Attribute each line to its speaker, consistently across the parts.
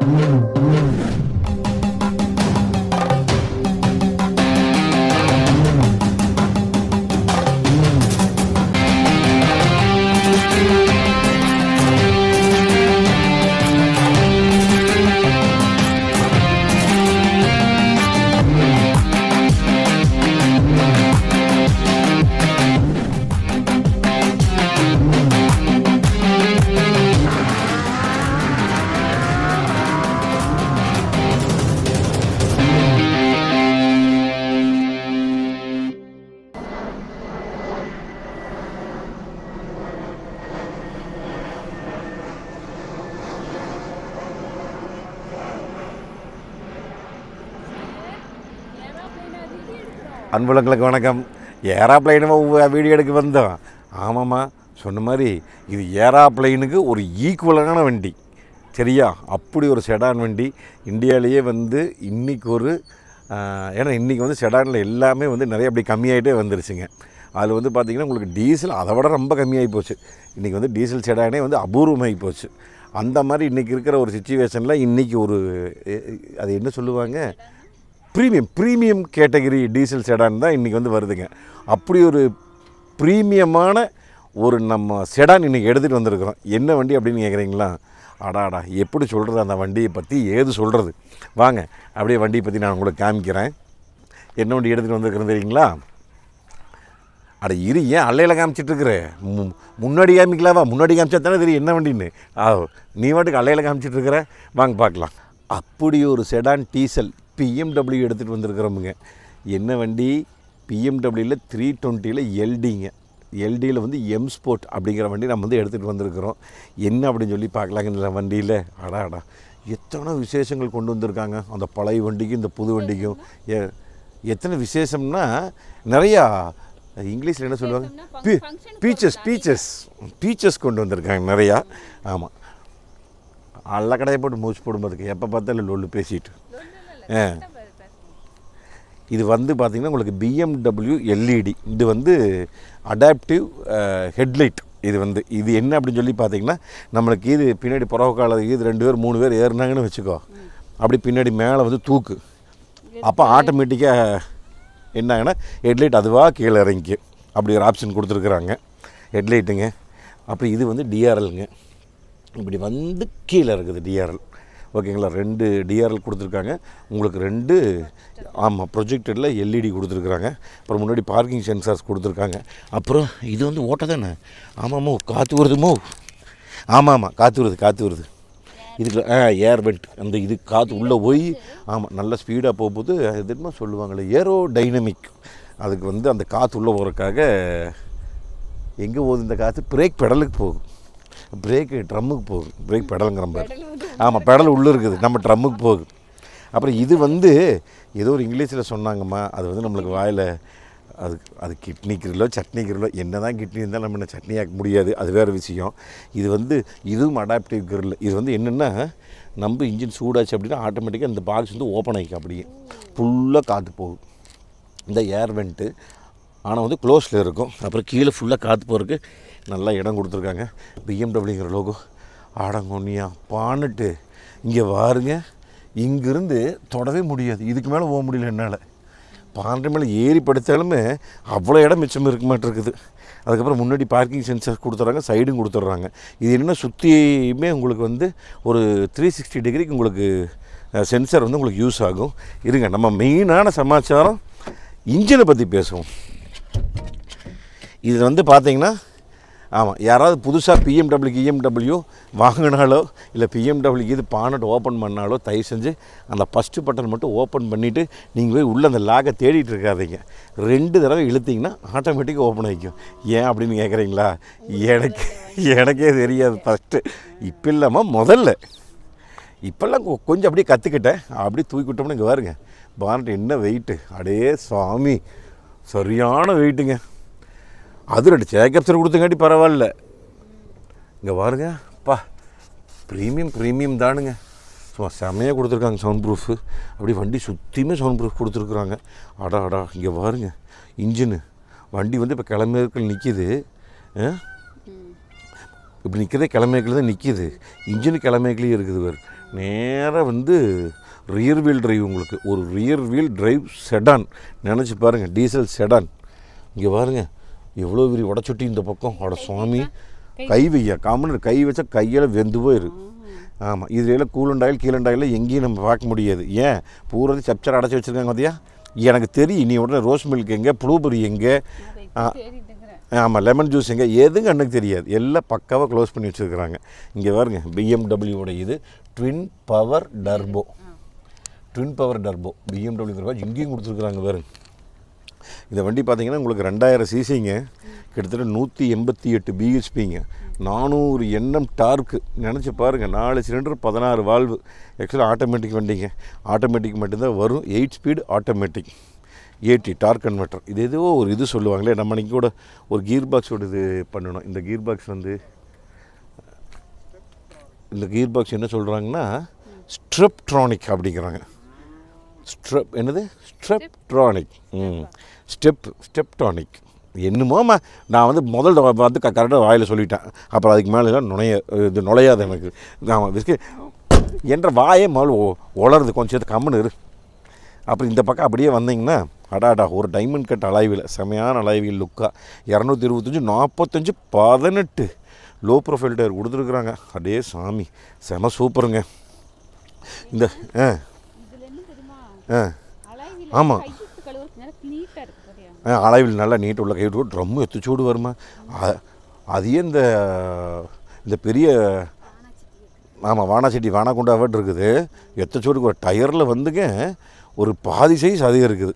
Speaker 1: அன்புலங்களுக்கு வணக்கம் ஏராப்ளைனு வீடியோ எடுக்க வந்தோம் ஆமாம்மா சொன்ன மாதிரி இது ஏராப்ளைனுக்கு ஒரு ஈக்குவலான வண்டி சரியா அப்படி ஒரு செடான் வண்டி இந்தியாவிலேயே வந்து இன்றைக்கி ஒரு ஆஹ், ஏன்னா இன்றைக்கி வந்து செடானில் எல்லாமே வந்து நிறைய அப்படி கம்மியாயிட்டே வந்துருச்சுங்க அதில் வந்து பார்த்திங்கன்னா உங்களுக்கு டீசல் அதை விட ரொம்ப கம்மியாகி போச்சு இன்றைக்கி வந்து டீசல் செடானே வந்து அபூர்வமாகி போச்சு அந்த மாதிரி இன்றைக்கி இருக்கிற ஒரு சுச்சுவேஷனில் இன்றைக்கி ஒரு எ- அது என்ன சொல்லுவாங்க premium premium category diesel sedan தான் இன்றைக்கி வந்து வருதுங்க அப்படி ஒரு ப்ரீமியமான ஒரு நம்ம செடான் இன்றைக்கி எடுத்துகிட்டு வந்திருக்கிறோம் என்ன வண்டி அப்படின்னு கேட்குறீங்களா அடாடா எப்படி சொல்கிறது அந்த வண்டியை பற்றி ஏது சொல்கிறது வாங்க அப்படியே வண்டியை பற்றி நான் உங்களுக்கு காமிக்கிறேன் என்ன வண்டி எடுத்துகிட்டு வந்திருக்கிறேன் தெரியுங்களா அட இரு ஏன் அல்லையில் காமிச்சிட்ருக்குற முன்னாடி காமிக்கலாவா முன்னாடி காமிச்சா தானே தெரியும் என்ன வண்டின்னு ஆ நீ வாட்டுக்கு அல்லையில் காமிச்சிட்ருக்குற வாங்க பார்க்கலாம் அப்படி ஒரு செடான் டீசல் பிஎம்டபிள்யூ எடுத்துகிட்டு வந்திருக்கிறோமுங்க என்ன வண்டி பிஎம்டபிள்யூவில் த்ரீ டுவெண்ட்டியில் எல்டிங்க எல்டியில் வந்து எம் ஸ்போர்ட் அப்படிங்கிற வண்டி நம்ம வந்து எடுத்துகிட்டு வந்திருக்கிறோம் என்ன அப்படின்னு சொல்லி பார்க்கலாங்க இந்த வண்டியில் அடா அடா எத்தனை விசேஷங்கள் கொண்டு வந்திருக்காங்க அந்த பழைய வண்டிக்கும் இந்த புது வண்டிக்கும் எ எத்தனை விசேஷம்னா நிறையா இங்கிலீஷில் என்ன சொல்லுவாங்க பீ பீச்சஸ் பீச்சஸ் பீச்சஸ் கொண்டு வந்திருக்காங்க நிறையா ஆமாம் அல்ல கடையை போட்டு மூச்சு போடும்போதுக்கு எப்போ பார்த்தாலும் லொல்லு பேசிட்டு ஆ இது வந்து பார்த்திங்கன்னா உங்களுக்கு பிஎம்டபிள்யூ எல்இடி இது வந்து அடாப்டிவ் ஹெட்லைட் இது வந்து இது என்ன அப்படின்னு சொல்லி பார்த்தீங்கன்னா நம்மளுக்கு இது பின்னாடி புறவு கால இது ரெண்டு பேர் மூணு பேர் ஏறினாங்கன்னு வச்சுக்கோ அப்படி பின்னாடி மேலே வந்து தூக்கு அப்போ ஆட்டோமேட்டிக்காக என்னாங்கன்னா ஹெட்லைட் அதுவாக கீழே இறங்கிக்கும் அப்படி ஒரு ஆப்ஷன் கொடுத்துருக்குறாங்க ஹெட்லைட்டுங்க அப்புறம் இது வந்து டிஆர்எல்ங்க இப்படி வந்து கீழே இருக்குது டிஆர்எல் ஓகேங்களா ரெண்டு டிஆர்எல் கொடுத்துருக்காங்க உங்களுக்கு ரெண்டு ஆமாம் ப்ரொஜெக்டரில் எல்இடி கொடுத்துருக்குறாங்க அப்புறம் முன்னாடி பார்க்கிங் சென்சார்ஸ் கொடுத்துருக்காங்க அப்புறம் இது வந்து ஓட்ட தானே ஆமாம்மா காற்று வருதுமோ ஆமாம் ஆமாம் காற்று வருது காற்று வருது இதுக்குள்ள ஆ ஏர் வெண்ட் அந்த இது காற்று உள்ளே போய் ஆமாம் நல்ல ஸ்பீடாக போகும்போது அது என்னமோ சொல்லுவாங்களே ஏரோ டைனமிக் அதுக்கு வந்து அந்த காற்று உள்ளே போகிறதுக்காக எங்கே போகுது இந்த காற்று பிரேக் பெடலுக்கு போகும் பிரேக்கு ட்ரம்முக்கு போகுது பிரேக் பெடலுங்கிற மாதிரி ஆமாம் பெடல் உள்ளே இருக்குது நம்ம ட்ரம்முக்கு போகுது அப்புறம் இது வந்து ஏதோ ஒரு இங்கிலீஷில் சொன்னாங்கம்மா அது வந்து நம்மளுக்கு வாயில் அது அது கிட்னி கிரிலோ சட்னி கிரிலோ என்ன தான் கிட்னி இருந்தாலும் நம்ம என்ன சட்னி ஆக்க முடியாது அது வேறு விஷயம் இது வந்து இதுவும் அடாப்டிவ் கிரில் இது வந்து என்னென்னா நம்ம இன்ஜின் சூடாச்சு அப்படின்னா ஆட்டோமேட்டிக்காக இந்த பாக்ஸ் வந்து ஓப்பன் ஆகிக்கும் அப்படியே ஃபுல்லாக காற்று போகும் இந்த ஏர் வெண்ட்டு ஆனால் வந்து க்ளோஸில் இருக்கும் அப்புறம் கீழே ஃபுல்லாக காற்று போகிறதுக்கு நல்லா இடம் கொடுத்துருக்காங்க பிஎம்டபிள்யூங்கிற லோகோ ஆடங்கொன்னியா பானுட்டு இங்கே வாருங்க இங்கிருந்து தொடவே முடியாது இதுக்கு மேலே போக முடியல என்னால் பாண்டை மேலே ஏறி படுத்தாலுமே அவ்வளோ இடம் மிச்சம் இருக்க மாட்டிருக்குது அதுக்கப்புறம் முன்னாடி பார்க்கிங் சென்சார் கொடுத்துட்றாங்க சைடும் கொடுத்துட்றாங்க இது என்ன சுற்றியுமே உங்களுக்கு வந்து ஒரு த்ரீ சிக்ஸ்டி டிகிரிக்கு உங்களுக்கு சென்சார் வந்து உங்களுக்கு யூஸ் ஆகும் இருங்க நம்ம மெயினான சமாச்சாரம் இன்ஜினை பற்றி பேசுவோம் இது வந்து பார்த்தீங்கன்னா ஆமாம் யாராவது புதுசாக பிஎம்டபிள்யூ இஎம்டபிள்யூ வாங்கினாலோ இல்லை பிஎம்டபிள்யூ இது பானட் ஓப்பன் பண்ணாலோ தயவு செஞ்சு அந்த ஃபஸ்ட்டு பட்டன் மட்டும் ஓப்பன் பண்ணிவிட்டு நீங்கள் போய் உள்ளே அந்த லாகை தேடிட்டு இருக்காதீங்க ரெண்டு தடவை இழுத்தீங்கன்னா ஆட்டோமேட்டிக்காக ஓப்பன் ஆகிக்கும் ஏன் அப்படின்னு கேட்குறீங்களா எனக்கு எனக்கே தெரியாது ஃபஸ்ட்டு இப்போ இல்லாமல் முதல்ல இப்போல்லாம் கொ- கொஞ்சம் அப்படியே கற்றுக்கிட்டேன் அப்படியே தூக்கி விட்டோம்னு இங்கே பாருங்க பானட் என்ன வெயிட்டு அடே சாமி சரியான வெயிட்டுங்க அது ரெண்டு சேக்கப்சர் கொடுத்தங்காட்டி பரவாயில்ல இங்கே பாருங்க பா ப்ரீமியம் ப்ரீமியம் தானுங்க சும்மா செமையாக கொடுத்துருக்காங்க சவுண்ட் ப்ரூஃபு அப்படி வண்டி சுற்றியுமே சவுண்ட் ப்ரூஃப் கொடுத்துருக்குறாங்க அடா அடா இங்கே பாருங்க இன்ஜினு வண்டி வந்து இப்போ கிளம்பியிருக்கில் நிற்கிது இப்படி நிற்கிறதே கிழமைக்குள்ள தான் நிற்கிது இன்ஜின் கிழமைக்குள்ளேயே இருக்குது வேறு நேராக வந்து ரியர் வீல் டிரைவ் உங்களுக்கு ஒரு ரியர் வீல் டிரைவ் செடான் நினச்சி பாருங்கள் டீசல் செடான் இங்கே பாருங்கள் எவ்வளோ விரி உடச்சுட்டி இந்த பக்கம் அட சுவாமி கை வையா காமன் கை வச்சா கையில் வெந்து போயிரு ஆமாம் இதுல கூலண்டாயில் கீழண்டாயில் எங்கேயும் நம்ம பார்க்க முடியாது ஏன் பூரா சப்சர் அடைச்சி வச்சுருக்காங்க பார்த்தியா எனக்கு தெரியும் நீ உடனே ரோஸ் மில்க் எங்கே ப்ளூபெரி எங்கே ஆ, ஆமாம் லெமன் ஜூஸ் எங்கே எதுங்க எனக்கு தெரியாது எல்லாம் பக்காவாக க்ளோஸ் பண்ணி வச்சுருக்குறாங்க இங்கே பாருங்க பிஎம்டபிள்யூட இது twin power turbo twin power turbo பிஎம்டபிள்யூங்கிற இங்கேயும் கொடுத்துருக்குறாங்க பாருங்க இந்த வண்டி பார்த்தீங்கன்னா உங்களுக்கு ரெண்டாயிரம் சிசிங்க கிட்டத்தட்ட நூற்றி எண்பத்தி எட்டு பிஹெச்பிங்க நானூறு எண்ணம் டார்க்கு நினச்சி பாருங்கள் நாலு சிலிண்டர் பதினாறு வால்வு ஆக்சுவலாக ஆட்டோமேட்டிக் வண்டிங்க ஆட்டோமேட்டிக் மட்டும்தான் வரும் eight speed automatic AT torque converter இது ஏதோ ஒரு இது சொல்லுவாங்களே நம்ம அன்றைக்கி கூட ஒரு கீர் பாக்ஸோட இது பண்ணணும் இந்த கீர் பாக்ஸ் வந்து இந்த கீர் பாக்ஸ் என்ன சொல்கிறாங்கன்னா ஸ்ட்ரெப்ட்ரானிக் அப்படிங்கிறாங்க ஸ்ட்ரெப் என்னது ஸ்ட்ரெப்ட்ரானிக் ம் ஸ்டெப் ஸ்டெப்டானிக் என்னமோம்மா நான் வந்து முதல் தடவை வந்து கரெக்டாக வாயில் சொல்லிட்டேன் அப்புறம் அதுக்கு மேலே எல்லாம் நுழைய இது நுழையாது எனக்கு ஆமாம் விஸ்கி என்ற வாயே முதல்ல ஒ- உளருது கொஞ்சம் சேர்த்து கம்முன்னு இரு அப்புறம் இந்த பக்கம் அப்படியே வந்தீங்கன்னா அடாடா ஒரு டைமண்ட் கட் அலைவில் செமையான அலைவில் லுக்கா இரநூத்தி இருபத்தஞ்சி நாற்பத்தஞ்சு பதினெட்டு லோ ப்ரொஃபைல் டயர் கொடுத்துருக்குறாங்க அடே சாமி செம சூப்பருங்க இந்த ஆ
Speaker 2: இதுல என்ன தெரியுமா
Speaker 1: ஆ
Speaker 2: அலைவில
Speaker 1: ஆமா.
Speaker 2: கையிட்டு கழுவுறதுக்கு நல்லா நீட்டா இருக்கு பாரியா
Speaker 1: ஆ, அளவில் நல்லா நீட் உள்ள கைவிட்டு ட்ரம்மு எத்து சூடு வருமா அ- அதையே இந்த இந்த பெரிய ஆமாம் வானாச்செட்டி வானாக்குண்டாவட் இருக்குது எத்த சூடுக்கு ஒரு டயரில் வந்துங்க ஒரு பாதி சைஸ் அதிகம் இருக்குது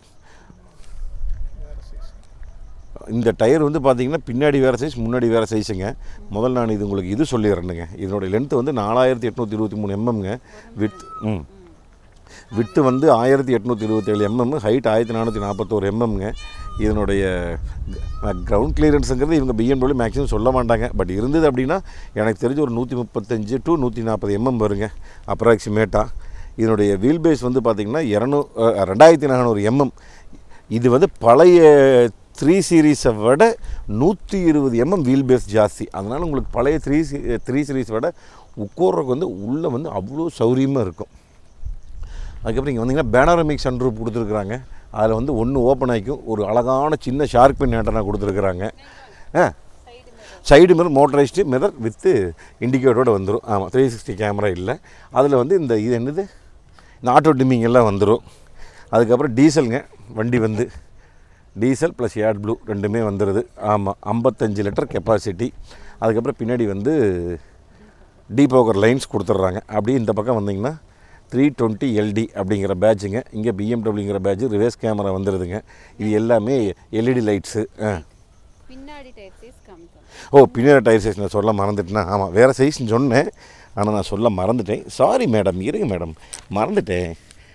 Speaker 1: இந்த டயர் வந்து பார்த்தீங்கன்னா பின்னாடி வேறு சைஸ் முன்னாடி வேறு சைஸுங்க முதல்ல நான் இது உங்களுக்கு இது சொல்லிடுறேனுங்க இதனுடைய லென்த்து வந்து நாலாயிரத்தி எட்நூற்றி இருபத்தி மூணு எம்எம்ங்க வித் ம் விட்டு வந்து ஆயிரத்தி எட்நூற்றி இருபத்தேழு எம்எம் ஹைட் ஆயிரத்தி நானூற்றி நாற்பத்தோரு எம்எம்ங்க இதனுடைய கிரவுண்ட் கிளியரன்ஸுங்கிறது இவங்க பிஎன்டபிள்யூ மேக்ஸிமம் சொல்ல மாட்டாங்க பட் இருந்தது அப்படின்னா எனக்கு தெரிஞ்சு ஒரு நூற்றி முப்பத்தஞ்சு டு நூற்றி நாற்பது எம்எம் வருங்க அப்ராக்சிமேட்டாக இதனுடைய வீல் பேஸ் வந்து பார்த்திங்கன்னா இரநூ அஹ், ரெண்டாயிரத்தி நானூறு எம்எம் இது வந்து பழைய த்ரீ சீரீஸை விட நூற்றி இருபது எம்எம் வீல் பேஸ் ஜாஸ்தி அதனால் உங்களுக்கு பழைய த்ரீ சி த்ரீ சீரீஸை விட உட்கார்றதுக்கு வந்து உள்ளே வந்து அவ்வளோ சௌரியமாக இருக்கும் அதுக்கப்புறம் இங்கே வந்தீங்கன்னா பேனரமிக் சன்ரூப் கொடுத்துருக்குறாங்க அதில் வந்து ஒன்று ஓப்பன் ஆகிக்கும் ஒரு அழகான சின்ன ஷார்க் பின் ஆண்டனா கொடுத்துருக்குறாங்க ஆ side mirror motorised mirror with இண்டிகேட்டரோட வந்துடும் ஆமாம் த்ரீ சிக்ஸ்டி கேமரா இல்லை அதில் வந்து இந்த இது என்னது இந்த ஆட்டோ டிம்மிங் எல்லாம் வந்துடும் அதுக்கப்புறம் டீசலுங்க வண்டி வந்து டீசல் ப்ளஸ் ஏட் ப்ளூ ரெண்டுமே வந்துடுது ஆமாம் ஐம்பத்தஞ்சு லிட்டர் கெப்பாசிட்டி அதுக்கப்புறம் பின்னாடி வந்து டீபோக்கர் லைன்ஸ் கொடுத்துட்றாங்க அப்படியே இந்த பக்கம் வந்தீங்கன்னா த்ரீ டுவெண்ட்டி எல்டி அப்படிங்கிற பேட்சுங்க இங்கே பிஎம்டபிள்யூங்கிற பேட்ச் ரிவர்ஸ் கேமரா வந்துடுதுங்க இது எல்லாமே எல்இடி லைட்ஸு ஆ
Speaker 2: பின்னாடி டயர் சைஸ் காமிக்கும்
Speaker 1: ஓ பின்னாடி டயர் சைஸ் நான் சொல்ல மறந்துட்டேன்னா ஆமாம் வேறு சைஸ்னு சொன்னேன் ஆனால் நான் சொல்ல மறந்துட்டேன் சாரி மேடம் இருங்க மேடம் மறந்துட்டேன்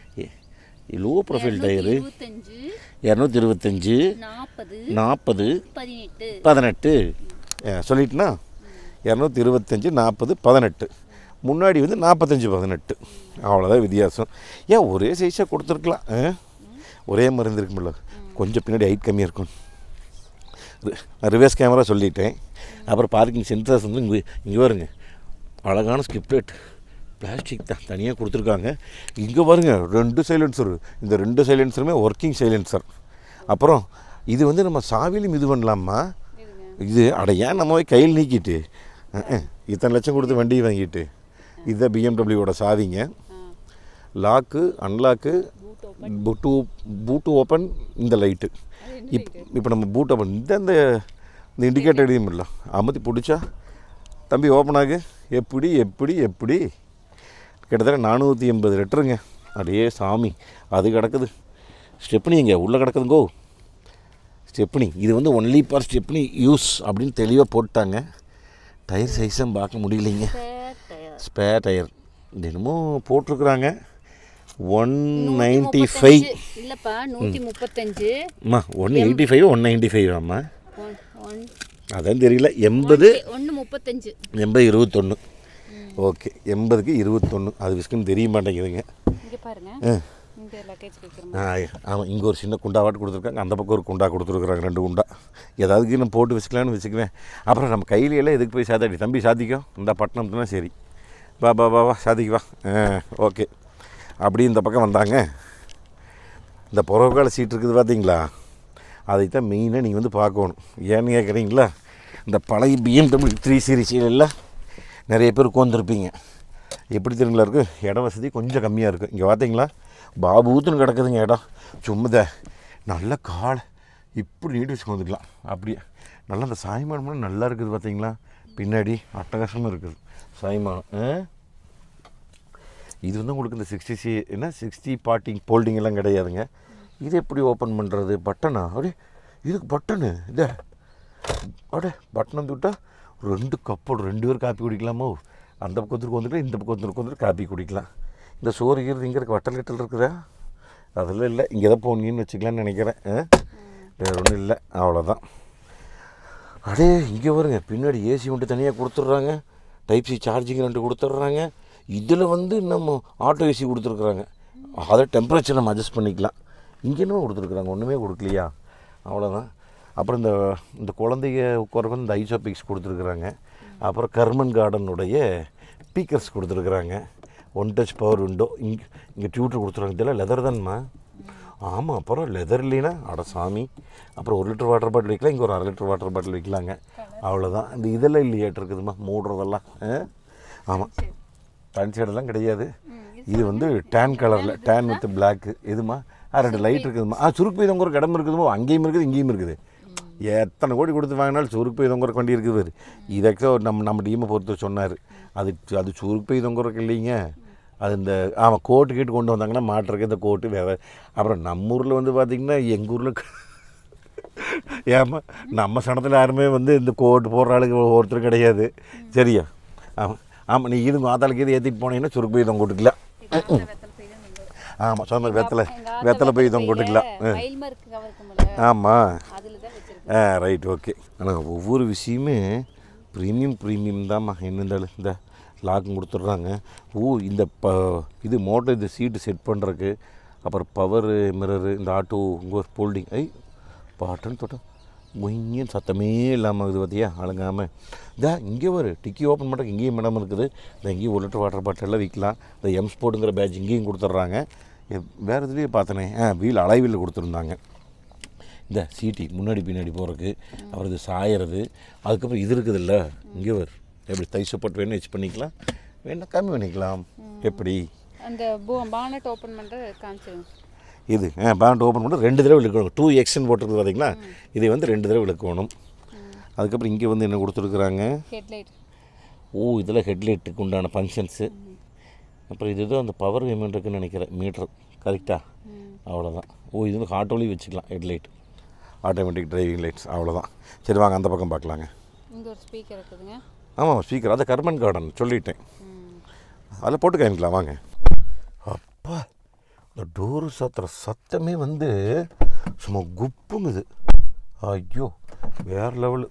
Speaker 1: லோ ப்ரொஃபைல் டயரு
Speaker 2: இருபத்தஞ்சு
Speaker 1: இரநூத்தி இருபத்தஞ்சி
Speaker 2: நாற்பது
Speaker 1: நாற்பது
Speaker 2: பதினெட்டு
Speaker 1: பதினெட்டு சொல்லிட்டுனா இரநூத்தி இருபத்தஞ்சி நாற்பது பதினெட்டு முன்னாடி வந்து நாற்பத்தஞ்சு பதினெட்டு அவ்வளோதான் வித்தியாசம் ஏன் ஒரே சைஸாக கொடுத்துருக்கலாம் ஆ? ஒரே மாதிரி இருந்திருக்குமில்ல கொஞ்சம் பின்னாடி ஹைட் கம்மியாக இருக்கும் ரிவர்ஸ் கேமரா சொல்லிட்டேன் அப்புறம் பார்க்கிங் சென்சர்ஸ் வந்து இங்கே இங்கே வருங்க அழகான ஸ்கிப்லெட் பிளாஸ்டிக் தான் தனியாக கொடுத்துருக்காங்க இங்கே பாருங்க ரெண்டு சைலன்சர் இந்த ரெண்டு சைலன்சருமே ஒர்க்கிங் சைலன்சர் அப்புறம் இது வந்து நம்ம சாவிலையும் இது பண்ணலாமா
Speaker 2: இதுங்க
Speaker 1: இது அட ஏன் நம்ம போய் கையில் நீக்கிட்டு அஹ், அஹ், இத்தனை லட்சம் கொடுத்து வண்டி வாங்கிட்டு இதுதான் பிஎம்டபிள்யூவோட சாவிங்க
Speaker 2: ஆ
Speaker 1: lock unlock
Speaker 2: boot open
Speaker 1: boot boot open இந்த லைட்டு
Speaker 2: அது என்ன
Speaker 1: இப் இப்போ நம்ம பூட் ஓப்பன் இந்த இந்த இந்த இண்டிகேட்டர் எழுதியும் இல்லை அமர்த்தி பிடிச்சா தம்பி ஓப்பன் ஆகு எப்படி எப்படி எப்படி கிட்டத்தட்ட நானூற்றி எண்பது லிட்டருங்க அடே சாமி அது கிடக்குது ஸ்டெப்னி இங்கே உள்ளே கிடக்குதுங்கோ ஸ்டெப்னி இது வந்து ஒன்லி ஃபார் ஸ்டெப்னி யூஸ் அப்படின்னு தெளிவாக போட்டாங்க டயர் சைஸும் பார்க்க முடியலைங்க
Speaker 2: டயர் டயர்
Speaker 1: ஸ்பேர் டயர் தினமும் போட்டிருக்குறாங்க ஒன் நைன்ட்டி ஃபைவ்
Speaker 2: இல்லப்பா நூத்தி முப்பத்தஞ்சு
Speaker 1: அம்மா one eighty five one ninety five அம்மா
Speaker 2: ஒன் ஒன்
Speaker 1: அதான் தெரியல எண்பது
Speaker 2: ஒன்று முப்பத்தஞ்சு
Speaker 1: எண்பது இருபத்தொன்று ஓகே எண்பதுக்கு இருபத்தொன்று அது விஸ்க்குன்னு தெரிய மாட்டேங்குதுங்க
Speaker 2: இங்க பாருங்க
Speaker 1: ஆ
Speaker 2: இங்க இங்கே லக்கேஜ் வைக்கிறோம்
Speaker 1: ஆமாம் இங்கே ஒரு சின்ன குண்டாவாட்டு கொடுத்துருக்காங்க அந்த பக்கம் ஒரு குண்டா கொடுத்துருக்குறாங்க ரெண்டு குண்டா ஏதாவது நான் போட்டு வச்சுக்கலான்னு வச்சுக்குவேன் அப்புறம் நம்ம கையில எல்லாம் எதுக்கு போய் சாத்தாடி தம்பி சாத்திக்கோ இந்த பட்டணம்னா சரி வா வா வா வா சாதிக்கு வா ஆ ஓகே அப்படி இந்த பக்கம் வந்தாங்க இந்த புறவுக்கால சீட் இருக்குது பார்த்தீங்களா அதைத்தான் மெயினாக நீங்கள் வந்து பார்க்கணும் ஏன்னு கேட்குறீங்களா இந்த பழைய பிஎம்டபிள்யூ த்ரீ சீரிஸில் நிறைய பேர் உட்காந்துருப்பீங்க எப்படி தெரியுங்களா இருக்குது இட வசதி கொஞ்சம் கம்மியாக இருக்குது இங்கே பார்த்தீங்களா பாபூத்துன்னு கிடக்குதுங்க இடம் சும்மத நல்ல காலை இப்படி நீட்டு வச்சு வந்துக்கலாம் அப்படியே நல்லா அந்த சாய்மானம் நல்லா இருக்குது பார்த்தீங்களா பின்னாடி அட்டகாசமாக இருக்குது சாய்மானம் ஆ இது வந்து உங்களுக்கு இந்த சிக்ஸ்டி சி என்ன சிக்ஸ்டி பார்ட்டிங் போல்டிங் எல்லாம் கிடையாதுங்க இது எப்படி ஓப்பன் பண்ணுறது பட்டனா அப்படியே இதுக்கு பட்டனு இதே அடே பட்டன் வந்து விட்டால் ரெண்டு கப்போடு ரெண்டு பேர் காப்பி குடிக்கலாமோ அந்த பக்கத்துக்கு வந்துட்டு இந்த பக்கத்துக்கு வந்துட்டு காப்பி குடிக்கலாம் இந்த சோறு கீறது இங்கே இருக்க வட்டல் கட்டல் இருக்குதா அதெல்லாம் இல்லை இங்கே தான் போனீங்கன்னு வச்சுக்கலான்னு நினைக்கிறேன் ஆ? வேறு ஒன்றும் இல்லை அவ்வளோதான் அடே இங்கே வருங்க பின்னாடி ஏசி மட்டும் தனியாக கொடுத்துட்றாங்க டைப் சி சார்ஜிங் ரெண்டு கொடுத்துட்றாங்க இதில் வந்து நம்ம ஆட்டோ ஏசி கொடுத்துருக்குறாங்க அதை டெம்பரேச்சர் நம்ம அட்ஜஸ்ட் பண்ணிக்கலாம் இங்கே என்னமோ கொடுத்துருக்குறாங்க ஒன்றுமே கொடுக்கலையா அவ்வளோதான் அப்புறம் இந்த இந்த குழந்தைங்க உட்காரக்கு இந்த ஐசோபிக்ஸ் கொடுத்துருக்குறாங்க அப்புறம் கர்மன் கார்டனுடைய ஸ்பீக்கர்ஸ் கொடுத்துருக்குறாங்க ஒன் டச் பவர் விண்டோ இங்கே இங்கே டியூட்டர் கொடுத்துருக்காங்க இதெல்லாம் லெதர் தான்மா ஆமாம் அப்புறம் லெதர் இல்லைன்னா அட சாமி அப்புறம் ஒரு லிட்டர் வாட்டர் பாட்டில் வைக்கலாம் இங்கே ஒரு அரை லிட்டர் வாட்டர் பாட்டில் வைக்கலாங்க அவ்வளோதான் இந்த இதெல்லாம் இல்லையாட்டு இருக்குதுமா மூடுறதெல்லாம் ஆ? ஆமாம் பேண்ட் ஷர்டெல்லாம் கிடையாது இது வந்து டேன் கலரில் டேன் வித் பிளாக்கு எதுமா ஆ ரெண்டு லைட் இருக்குதுமா ஆ சுருக்கு போய் தொங்குற இடம் இருக்குதுமோ அங்கேயும் இருக்குது இங்கேயும் இருக்குது எத்தனை கோடி கொடுத்து வாங்கினாலும் சுருக்கு போய் தொங்குற வண்டி இருக்குது பாரு இதற்கு நம்ம நம்ம டீமை பொறுத்து சொன்னார் அது அது சுருக்கு போய் தொங்குறக்கு இல்லைங்க அது இந்த ஆமாம் கோட்டு கீட்டு கொண்டு வந்தாங்கன்னா மாட்டுறக்கு இந்த கோட்டு வேற அப்புறம் நம்ம ஊரில் வந்து பார்த்திங்கன்னா எங்கள் ஊரில் ஏமா நம்ம சனத்தில் யாருமே வந்து இந்த கோட்டு போடுற ஆளுக்கு ஒருத்தர் கிடையாது சரியா ஆமாம் ஆமாம் நீ இது மாத்தாளுக்கு இது ஏற்றிட்டு போனீங்கன்னா சுருக்கு போய் தொங்க விட்டுக்கலாம் ஆமாம் சொன்ன மாதிரி வெத்தலை வெத்தலை போய் தொங்க விட்டுக்கலாம்
Speaker 2: மயில் மார்க் கவருக்கு முடியல
Speaker 1: ஆமாம்
Speaker 2: அதில் தான் வச்சிருக்கேன்
Speaker 1: ஆ ரைட் ஓகே ஆனால் ஒவ்வொரு விஷயமே ப்ரீமியம் ப்ரீமியம் தாம்மா என்ன இருந்தாலும் இந்த லாக்கும் கொடுத்துட்றாங்க ஓ இந்த ப இது மோட்டர் இந்த சீட்டு செட் பண்ணுறக்கு அப்புறம் பவரு மிரரு இந்த ஆட்டோ உங்கள் ஃபோல்டிங் ஐ பாட்டுன்னு தொட்டோம் மொய்யும் சத்தமே இல்லாமல் இது பார்த்தியா அழுங்காமல் இதா இங்கே ஒரு டிக்கி ஓப்பன் பண்ணுறதுக்கு இங்கேயும் இடம் இருக்குது இந்த இங்கேயும் ஒரு லிட்டர் வாட்டர் பாட்டிலெல்லாம் விற்கலாம் இந்த எம் ஸ்போர்ட்டுங்கிற பேட்ச் இங்கேயும் கொடுத்துட்றாங்க எ- வேறு இதுலேயே பார்த்தனே ஆ வீல் அலைவில் கொடுத்துருந்தாங்க இந்த சீட்டி முன்னாடி பின்னாடி போகிறதுக்கு அப்புறம் இது சாயறது அதுக்கப்புறம் இது இருக்குதுல்ல இங்கே வரு எப்படி தை சப்போர்ட் வேணும் வச்சு பண்ணிக்கலாம் வேணா கம்மி பண்ணிக்கலாம் எப்படி
Speaker 2: அந்த பானட் ஓப்பன் பண்ணுறது காமிச்சிருங்க
Speaker 1: இது ஆ பேண்ட் ஓப்பன் பண்ணி ரெண்டு தடவை இழுக்கணும் டூ எக்ஸ்ன்னு போட்டிருக்கு பார்த்தீங்களா இதை வந்து ரெண்டு தடவை இழுக்கணும் அதுக்கப்புறம் இங்கே வந்து என்ன கொடுத்துருக்குறாங்க
Speaker 2: ஹெட்லைட்
Speaker 1: ஓ இதில் ஹெட்லைட்டுக்கு உண்டான ஃபங்க்ஷன்ஸு அப்புறம் இது ஏதோ அந்த பவர் பேமெண்ட் இருக்குன்னு நினைக்கிறேன் மீட்டர் கரெக்டாக அவ்வளோதான் ஓ இது வந்து ஆட்டோலையும் வச்சுக்கலாம் ஹெட்லைட் ஆட்டோமேட்டிக் டிரைவிங் லைட்ஸ் அவ்வளோதான் சரி வாங்க அந்த பக்கம் பார்க்கலாங்க
Speaker 2: இங்கே ஒரு ஸ்பீக்கர் இருக்குதுங்க
Speaker 1: ஆமாம் ஸ்பீக்கர் அது கர்மன் கார்டன் சொல்லிட்டேன்
Speaker 2: ம்.
Speaker 1: அதில் போட்டு காமிக்கலாம் வாங்க அப்பா இந்த டோரு சாத்துற சத்தமே வந்து சும்மா குப்புங்குது ஐயோ வேறு லெவலு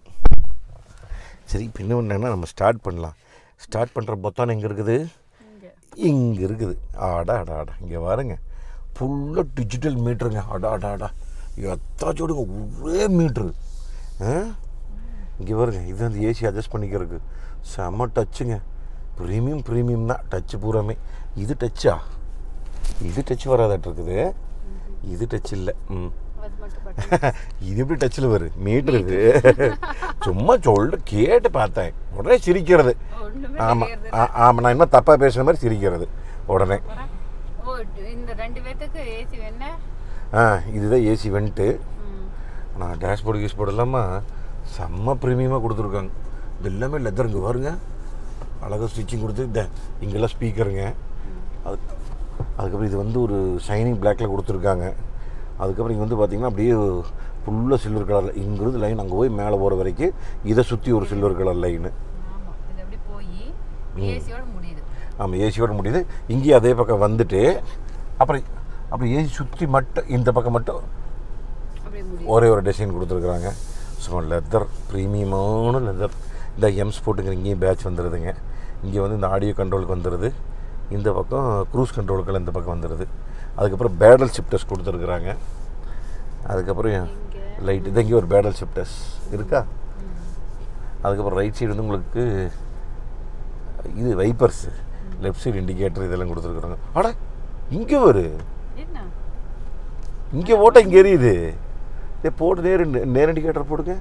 Speaker 1: சரி இப்போ இன்னும் என்னென்னா நம்ம ஸ்டார்ட் பண்ணலாம் ஸ்டார்ட் பண்ணுற பொத்தானம் எங்கே இருக்குது இங்கே இருக்குது ஆடா ஆடா ஆடா இங்கே பாருங்க ஃபுல்லாக டிஜிட்டல் மீட்டருங்க அடா அடா அடா எத்தாச்சோடுங்க ஒரே மீட்ரு ஆ இங்கே பாருங்க இது வந்து ஏசி அட்ஜஸ்ட் பண்ணிக்கிறதுக்கு செம்ம டச்சுங்க ப்ரீமியம் ப்ரீமியம் தான் டச்சு பூராமே இது டச்சா இது டச் வராதாட்டு இருக்குது இது டச் இல்லை ம்
Speaker 2: அது மட்டும் பட்டன்
Speaker 1: இது எப்படி டச்சில் வரும் மீட்ரு இது சும்மா சொல்ல கேட்டு பார்த்தேன் உடனே சிரிக்கிறது
Speaker 2: ஒன்றுமே
Speaker 1: ஆமாம் ஆமாம் நான் இன்னும் தப்பாக பேசுகிற மாதிரி சிரிக்கிறது உடனே
Speaker 2: ஓ இந்த ரெண்டு பேர்த்துக்கு ஏசி வேணா
Speaker 1: ஆ இதுதான் ஏசி வென்ட்டு
Speaker 2: ம்
Speaker 1: நான் டேஷ்போர்டு கீஷ்போர்டு இல்லாமல் செம்ம ப்ரீமியமாக கொடுத்துருக்காங்க இது எல்லாமே லெதருங்க பாருங்க அழகாக ஸ்டிச்சிங் கொடுத்து இந்த இங்கெல்லாம் ஸ்பீக்கருங்க அது அதுக்கப்புறம் இது வந்து ஒரு ஷைனிங் பிளாக்கில் கொடுத்துருக்காங்க அதுக்கப்புறம் இங்கே வந்து பார்த்திங்கன்னா அப்படியே ஃபுல்லாக சில்வர் கலரில் இங்கிருந்து லைன் அங்கே போய் மேலே போகிற வரைக்கும் இதை சுற்றி ஒரு சில்வர் கலர் லைனு
Speaker 2: ஆமாம் இது அப்படி போய் ஏசியோட முடியுது
Speaker 1: ஆமாம் ஏசியோட முடியுது இங்கேயும் அதே பக்கம் வந்துட்டு அப்புறம் அப்புறம் ஏசி சுற்றி மட்டும் இந்த பக்கம் மட்டும்
Speaker 2: அப்படியே முடியுது
Speaker 1: ஒரே ஒரு டிசைன் கொடுத்துருக்குறாங்க சும்மா லெதர் ப்ரீமியமான லெதர் இந்த எம்ஸ் போட்டுங்கிற இங்கேயும் பேட்ச் வந்துடுதுங்க இங்கே வந்து இந்த ஆடியோ கண்ட்ரோலுக்கு வந்துடுது இந்த பக்கம் க்ரூஸ் கண்ட்ரோலுக்கெல்லாம் இந்த பக்கம் வந்துடுது அதுக்கப்புறம் பேடல் ஷிஃப்டர்ஸ் கொடுத்துருக்குறாங்க அதுக்கப்புறம் லைட் இது இங்கே ஒரு பேடல் ஷிஃப்டர்ஸ் இருக்கா அதுக்கப்புறம் ரைட் சைடு வந்து உங்களுக்கு இது வைப்பர்ஸ் லெஃப்ட் சைடு இண்டிகேட்டர் இதெல்லாம் கொடுத்துருக்குறாங்க அட இங்கே வரு
Speaker 2: என்ன
Speaker 1: இங்கே போட்டால் இங்கே எரியுது ஏ போட்டு நேர் நேர் இண்டிகேட்டர் போடுங்க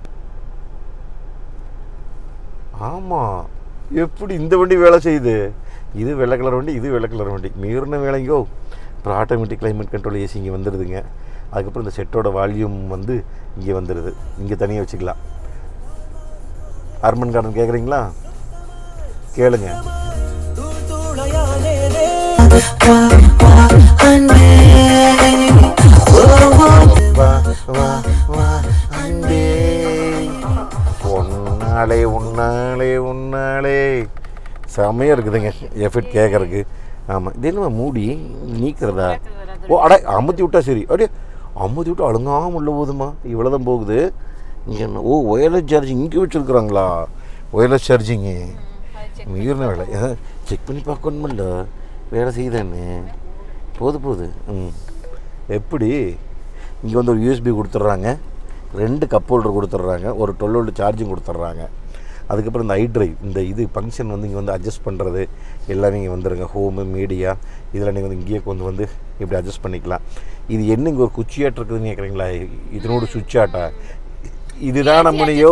Speaker 1: ஆமாம் எப்படி இந்த வண்டி வேலை செய்யுது இது வெள்ளை கலர் வண்டி இது வெள்ளை கலர் வண்டி மீறின வேலைங்கோ அப்புறம் ஆட்டோமேட்டிக் கிளைமேட் கண்ட்ரோல் ஏசி இங்கே வந்துடுதுங்க அதுக்கப்புறம் இந்த செட்டோட வால்யூம் வந்து இங்கே வந்துடுது இங்கே தனியாக வச்சுக்கலாம் அர்மன் கார்டன் கேட்குறீங்களா கேளுங்க வா வா வா அன்பே உன்னாலே உன்னாலே உன்னாலே செம்மையாக இருக்குதுங்க எஃபெக்ட் கேட்குறக்கு ஆமாம் இது என்ன மூடி நீக்கிறதா ஓ அட அமுத்தி விட்டா சரி அடே அமுத்தி விட்டு அழுங்காமல் உள்ள போகுதுமா இவ்வளோ தான் போகுது இங்கே என்ன ஓ ஒயர்லெஸ் சார்ஜிங் இங்கே வச்சுருக்குறாங்களா ஒயர்லெஸ் சார்ஜிங்கு மீறின வேலை செக் பண்ணி பார்க்கணுமில்ல வேலை செய்யுதானே போது போகுது ம் எப்படி இங்கே வந்து ஒரு யூஎஸ்பி கொடுத்துட்றாங்க ரெண்டு கப் ஹோல்டர் கொடுத்துட்றாங்க ஒரு டுவெல் வோல்ட் சார்ஜிங் கொடுத்துட்றாங்க அதுக்கப்புறம் இந்த ஐ டிரைவ் இந்த இது ஃபங்க்ஷன் வந்து இங்கே வந்து அட்ஜஸ்ட் பண்ணுறது எல்லாமே இங்கே வந்துருங்க ஹோமு மீடியா இதெல்லாம் நீங்கள் வந்து இங்கேயே கொண்டு வந்து இப்படி அட்ஜஸ்ட் பண்ணிக்கலாம் இது என்ன இங்கே ஒரு குச்சியாட்டு இருக்குதுன்னு கேட்குறீங்களா இதனோட சுவிட்ச் ஆட்டா இதுதான் நம்மனையோ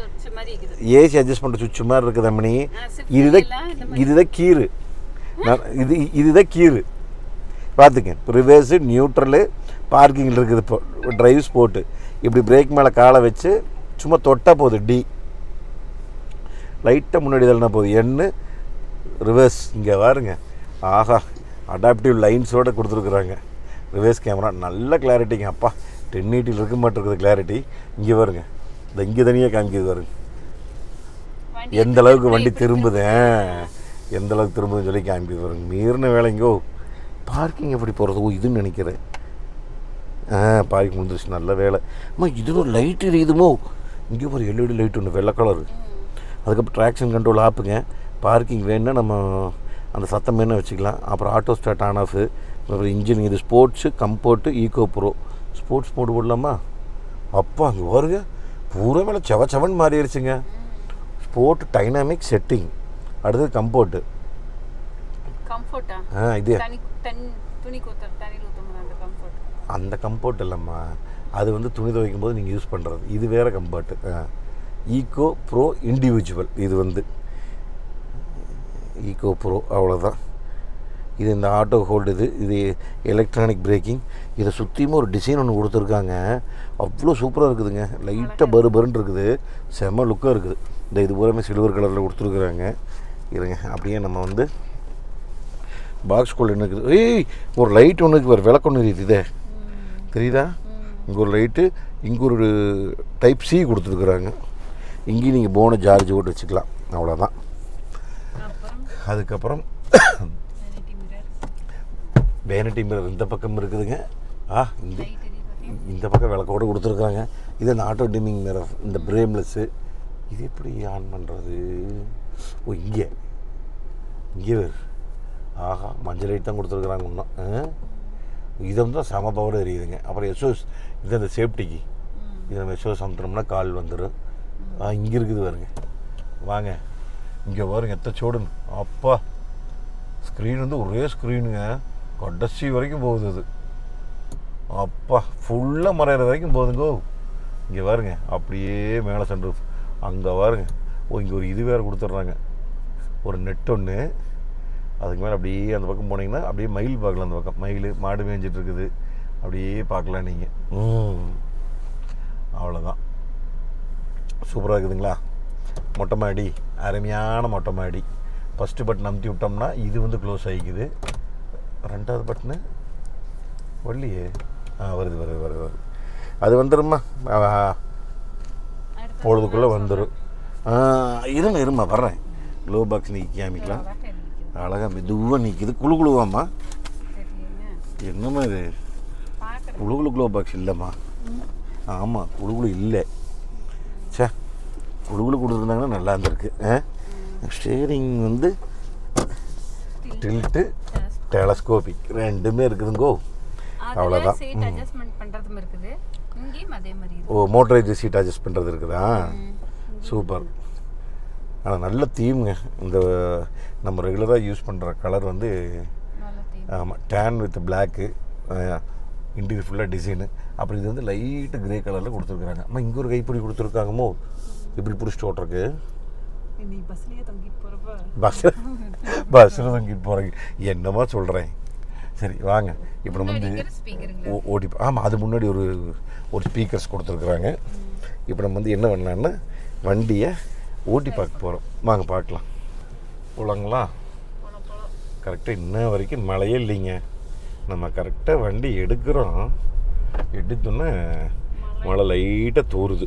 Speaker 1: ஏசி அட்ஜஸ்ட் பண்ணுற சுவிட்ச் மாதிரி இருக்குது அம்மனி இதுதான் இதுதான் கீரு நான் இது இதுதான் கீரு பார்த்துங்க ரிவேர்ஸு நியூட்ரலு பார்க்கிங்கில் இருக்குது இப்போ டிரைவ் ஸ்போர்ட்டு இப்படி பிரேக் மேலே காலை வச்சு சும்மா தொட்டால் போகுது டி லைட்டாக முன்னாடி தள்ளினா போகுது எண்ணு ரிவர்ஸ் இங்கே பாருங்க ஆஹா அடாப்டிவ் லைன்ஸோடு கொடுத்துருக்குறாங்க ரிவர்ஸ் கேமரா நல்ல கிளாரிட்டிங்க அப்பா டென் எயிட்டியில் இருக்க மாட்டிருக்குது கிளாரிட்டி இங்கே பாருங்க இந்த இங்கே தனியாக காமிக்குது பாருங்க எந்த அளவுக்கு வண்டி திரும்புது ஆ, எந்த அளவுக்கு திரும்புதுன்னு சொல்லி காமிக்குது பாருங்க மீறின வேலைங்கோ பார்க்கிங் எப்படி போகிறது ஓ இதுன்னு நினைக்கிறேன் ஆ பார்க்கிங் முடிஞ்சிருச்சு நல்ல வேலை அம்மா இது ஒரு லைட் எரியுதுமோ இங்கே ஒரு எல்இடி லைட் ஒன்று வெள்ளை கலரு அதுக்கப்புறம் ட்ராக்ஷன் கண்ட்ரோல் ஆப்புங்க பார்க்கிங் வேணும்னா நம்ம அந்த சத்தம் வேணால் வச்சுக்கலாம் அப்புறம் ஆட்டோ ஸ்டார்ட் ஆன் ஆஃபு அப்புறம் இன்ஜின் இது sports comfort eco pro sports mode போடலாமா அப்பா அங்கே வருங்க பூரா மேலே செவ செவன் மாறிடுச்சுங்க ஸ்போர்ட் டைனாமிக் செட்டிங் அடுத்தது கம்போர்ட்டு
Speaker 2: கம்ஃபர்ட்டா
Speaker 1: ஆ இது
Speaker 2: தனி தன் துணி ஊத்த தண்ணி ஊத்தும் அந்த கம்ஃபர்ட்
Speaker 1: அந்த கம்போர்ட் இல்லைம்மா அது வந்து துணி துவைக்கும் போது நீங்கள் யூஸ் பண்ணுறது இது வேறு கம்போர்ட்டு ஈகோ ப்ரோ இண்டிவிஜுவல் இது வந்து ஈகோ ப்ரோ அவ்வளோதான் இது இந்த ஆட்டோ ஹோல்டு இது இது எலக்ட்ரானிக் பிரேக்கிங் இதை சுற்றியுமே ஒரு டிசைன் ஒன்று கொடுத்துருக்காங்க அவ்வளோ சூப்பராக இருக்குதுங்க லைட்டாக பரு பருன்னு இருக்குது செம்ம லுக்காக இருக்குது இந்த இது பூராமே சில்வர் கலரில் கொடுத்துருக்குறாங்க இருங்க அப்படியே நம்ம வந்து பாக்ஸ் குள்ள என்ன இருக்குது ஏய் ஒரு லைட் ஒன்று இருக்குது விளக்கு ஒன்று இருக்குது இதே தெரியுதா இங்கே ஒரு லைட்டு இங்கே ஒரு டைப் சி கொடுத்துருக்குறாங்க இங்கேயும் நீங்கள் போன சார்ஜ் போட்டு வச்சுக்கலாம் அவ்வளோதான்
Speaker 2: அப்புறம்
Speaker 1: அதுக்கப்புறம்
Speaker 2: vanity mirror
Speaker 1: வேனிட்டி மிரர் இந்த பக்கம் இருக்குதுங்க ஆ இந்த
Speaker 2: லைட் எரியுது பாத்தீங்களா?
Speaker 1: இந்த பக்கம் விளக்கோடு கொடுத்துருக்குறாங்க இது இந்த ஆட்டோ டிமிங் மிரர் இந்த பிரேம்லெஸ்ஸு இது எப்படி ஆன் பண்ணுறது ஓ இங்கே இங்கே வேறு ஆஹா மஞ்சள் லைட் தான் கொடுத்துருக்குறாங்க இன்னும் ஆ? இது வந்து தான் செம பவர் எரியுதுங்க அப்புறம் எஸ்ஓஸ் இது அந்த சேஃப்டிக்கு இது நம்ம எஸ்ஓஸ் அமுத்துனோம்னா கால் வந்துடும் ஆ இங்கே இருக்குது பாருங்க வாங்க இங்கே பாருங்க எத்த சோடுன்னு அப்பா ஸ்க்ரீன் வந்து ஒரே ஸ்க்ரீனுங்க கடைசி வரைக்கும் போகுது அது அப்பா ஃபுல்லாக மறையிற வரைக்கும் போகுதுங்கோ இங்கே பாருங்க அப்படியே மேலே சென்று அங்கே பாருங்க ஓ இங்கே ஒரு இது வேறு கொடுத்துட்றாங்க ஒரு நெட் ஒன்று அதுக்கு மேலே அப்படியே அந்த பக்கம் போனீங்கன்னா அப்படியே மயில் பார்க்கலாம் அந்த பக்கம் மயில் மாடு மேய்ஞ்சிட்டு இருக்குது அப்படியே பார்க்கலாம் நீங்கள் ம் அவ்வளோதான் சூப்பராக இருக்குதுங்களா மொட்டை மாடி அருமையான மொட்டை மாடி ஃபஸ்ட்டு பட்டன் அமுத்தி விட்டோம்னா இது வந்து க்ளோஸ் ஆகிக்குது ரெண்டாவது பட்டனு வரலையே ஆ வருது வருது வருது வருது அது வந்துடும்மா ஆ,
Speaker 2: அடுத்து
Speaker 1: பொழுதுக்குள்ளே வந்துடும் ஆ, இருங்க இருமா வர்றேன் க்ளோ பாக்ஸ் நீக்கி காமிக்கலாம்
Speaker 2: அழகா இருக்குது.
Speaker 1: அழகாக மெதுவாக நிற்கிது குழு குழுவாம்மா
Speaker 2: தெரியலைங்க.
Speaker 1: என்னம்மா இது
Speaker 2: பார்க்கறேன்.
Speaker 1: குழு குழு க்ளோ பாக்ஸ் இல்லைம்மா ஆமாம் குழு குழு இல்லை சே குழு குழு கொடுத்துருந்தாங்கன்னா நல்லா இருந்திருக்கு ஆ ஸ்டேரிங் வந்து டில்ட்டு டெலஸ்கோபிக் ரெண்டுமே இருக்குதுங்கோ
Speaker 2: அதுல
Speaker 1: அவ்வளவுதான்.
Speaker 2: சீட் அட்ஜஸ்ட்மெண்ட் பண்றதும் இருக்குது இங்கேயும் அதே மாதிரி இது
Speaker 1: ஓ மோட்டரைஸ் சீட் அட்ஜஸ்ட் பண்ணுறது இருக்குதா சூப்பர் ஆனால் நல்ல தீம்ங்க இந்த நம்ம ரெகுலராக யூஸ் பண்ணுற கலர் வந்து
Speaker 2: நல்ல தீம்
Speaker 1: ஆமாம் டேன் வித் பிளாக்கு இன்டீரியர் ஃபுல்லாக டிசைனு அப்புறம் இது வந்து லைட்டு கிரே கலரில் கொடுத்துருக்குறாங்க அம்மா இங்கே ஒரு கைப்பிடி கொடுத்துருக்காங்கமோ இப்படி பிடிச்சிட்டு ஓட்டுறக்கு
Speaker 3: நீ பஸ்லயே தொங்கிட்டு போறப்ப
Speaker 1: பஸ்ஸில் பஸ்ஸில் தங்கிட்டு போகிறேங்க என்னமா சொல்கிறேன் சரி வாங்க இப்போ நம்ம வந்து
Speaker 2: ஸ்பீக்கருங்களா
Speaker 1: ஓ- ஓடி ஆமாம் அது முன்னாடி ஒரு ஒரு ஸ்பீக்கர்ஸ் கொடுத்துருக்குறாங்க இப்போ நம்ம வந்து என்ன பண்ணலான்னா வண்டியை ஓட்டி பார்க்க போகிறோம் வாங்க பார்க்கலாம் போலாங்களா
Speaker 2: போலாம் போலாம்
Speaker 1: கரெக்டாக இன்ன வரைக்கும் மழையே இல்லைங்க நம்ம கரெக்டாக வண்டி எடுக்கிறோம் எடுத்தோன்னே மழை லைட்டாக தூறுது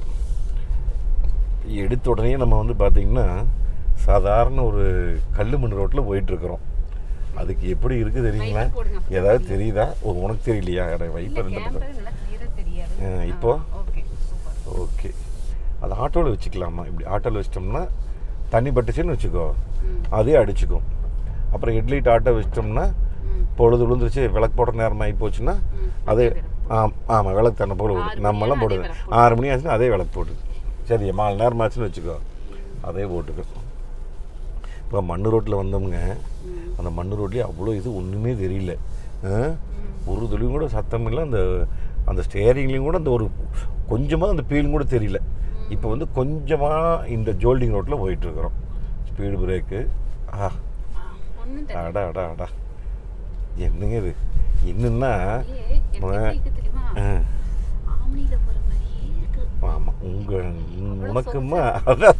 Speaker 1: எடுத்த உடனே நம்ம வந்து பார்த்திங்கன்னா சாதாரண ஒரு கல் மண் ரோட்டில் போயிட்டுருக்குறோம் அதுக்கு எப்படி இருக்குது தெரியுங்களா
Speaker 2: Wiper போடுங்க.
Speaker 1: ஏதாவது தெரியுதா ஓ உனக்கு தெரியலையா
Speaker 2: இல்ல
Speaker 1: வைப்பர் ரெண்டு பக்கம்
Speaker 2: கேமரா நல்லா கிளியரா தெரியாது
Speaker 1: ஆ, இப்போ?
Speaker 2: ஓகே சூப்பர்
Speaker 1: ஓகே அது ஆட்டோவில் வச்சுக்கலாமா இப்படி ஆட்டோவில் வச்சிட்டோம்னா தண்ணி பட்டுச்சுன்னு வச்சுக்கோ
Speaker 2: ம்.
Speaker 1: அதே அடிச்சுக்கும் அப்புறம் ஹெட்லைட் ஆட்டோ வச்சிட்டோம்னா
Speaker 2: ம்
Speaker 1: பொழுது விழுந்துருச்சு விளக்கு போடுற நேரம் ஆகி போச்சுன்னா
Speaker 2: ம்.
Speaker 1: அதே
Speaker 2: அதே
Speaker 1: ஆம் ஆமாம் விளக்கு தண்ணி போட
Speaker 2: ஆறு
Speaker 1: விடும்
Speaker 2: மணி
Speaker 1: நம்மலாம்
Speaker 2: ஆனா
Speaker 1: போடுது
Speaker 2: அதே விளக்கு
Speaker 1: ஆறு மணி ஆச்சுன்னா அதே விளக்கு போடுது சரி மாலை நேரம் ஆச்சுன்னு வச்சுக்கோ அதே போட்டுக்கும் இப்போ மண்ணு ரோட்டில் வந்தோம்ங்க
Speaker 2: ம்.
Speaker 1: அந்த மண்ணு ரோட்லேயே அவ்வளோ இது ஒன்றுமே தெரியல ஆ? ஒரு துளியும் கூட சத்தம் இல்லை அந்த அந்த ஸ்டேரிங்லேயும் கூட அந்த ஒரு கொஞ்சமாக அந்த ஃபீலிங் கூட தெரியல இப்போ வந்து கொஞ்சமாக இந்த ஜோல்டிங் ரோட்டில் போயிட்டுருக்குறோம் ஸ்பீடு பிரேக்கு ஆ
Speaker 2: ஒன்றும் தெரியல
Speaker 1: அடா அடா அடா என்னங்க இது என்னன்னா
Speaker 2: ஏ எனக்கு எப்படி இருக்கு தெரியுமா
Speaker 1: ஆ,
Speaker 2: ஆம்னியில போற மாதிரியே இருக்கு
Speaker 1: ஆமாம் உங்கள் உனக்குமா அதான்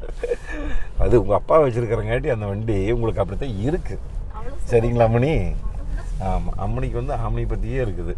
Speaker 1: அது உங்கள் அப்பா வச்சுருக்கிறங்காட்டி அந்த வண்டி உங்களுக்கு அப்படித்தான் இருக்குது
Speaker 2: அவ்வளோ
Speaker 1: சரிங்களா அம்மணி ஆமாம் அம்மணிக்கு வந்து ஆமணி பற்றியே இருக்குது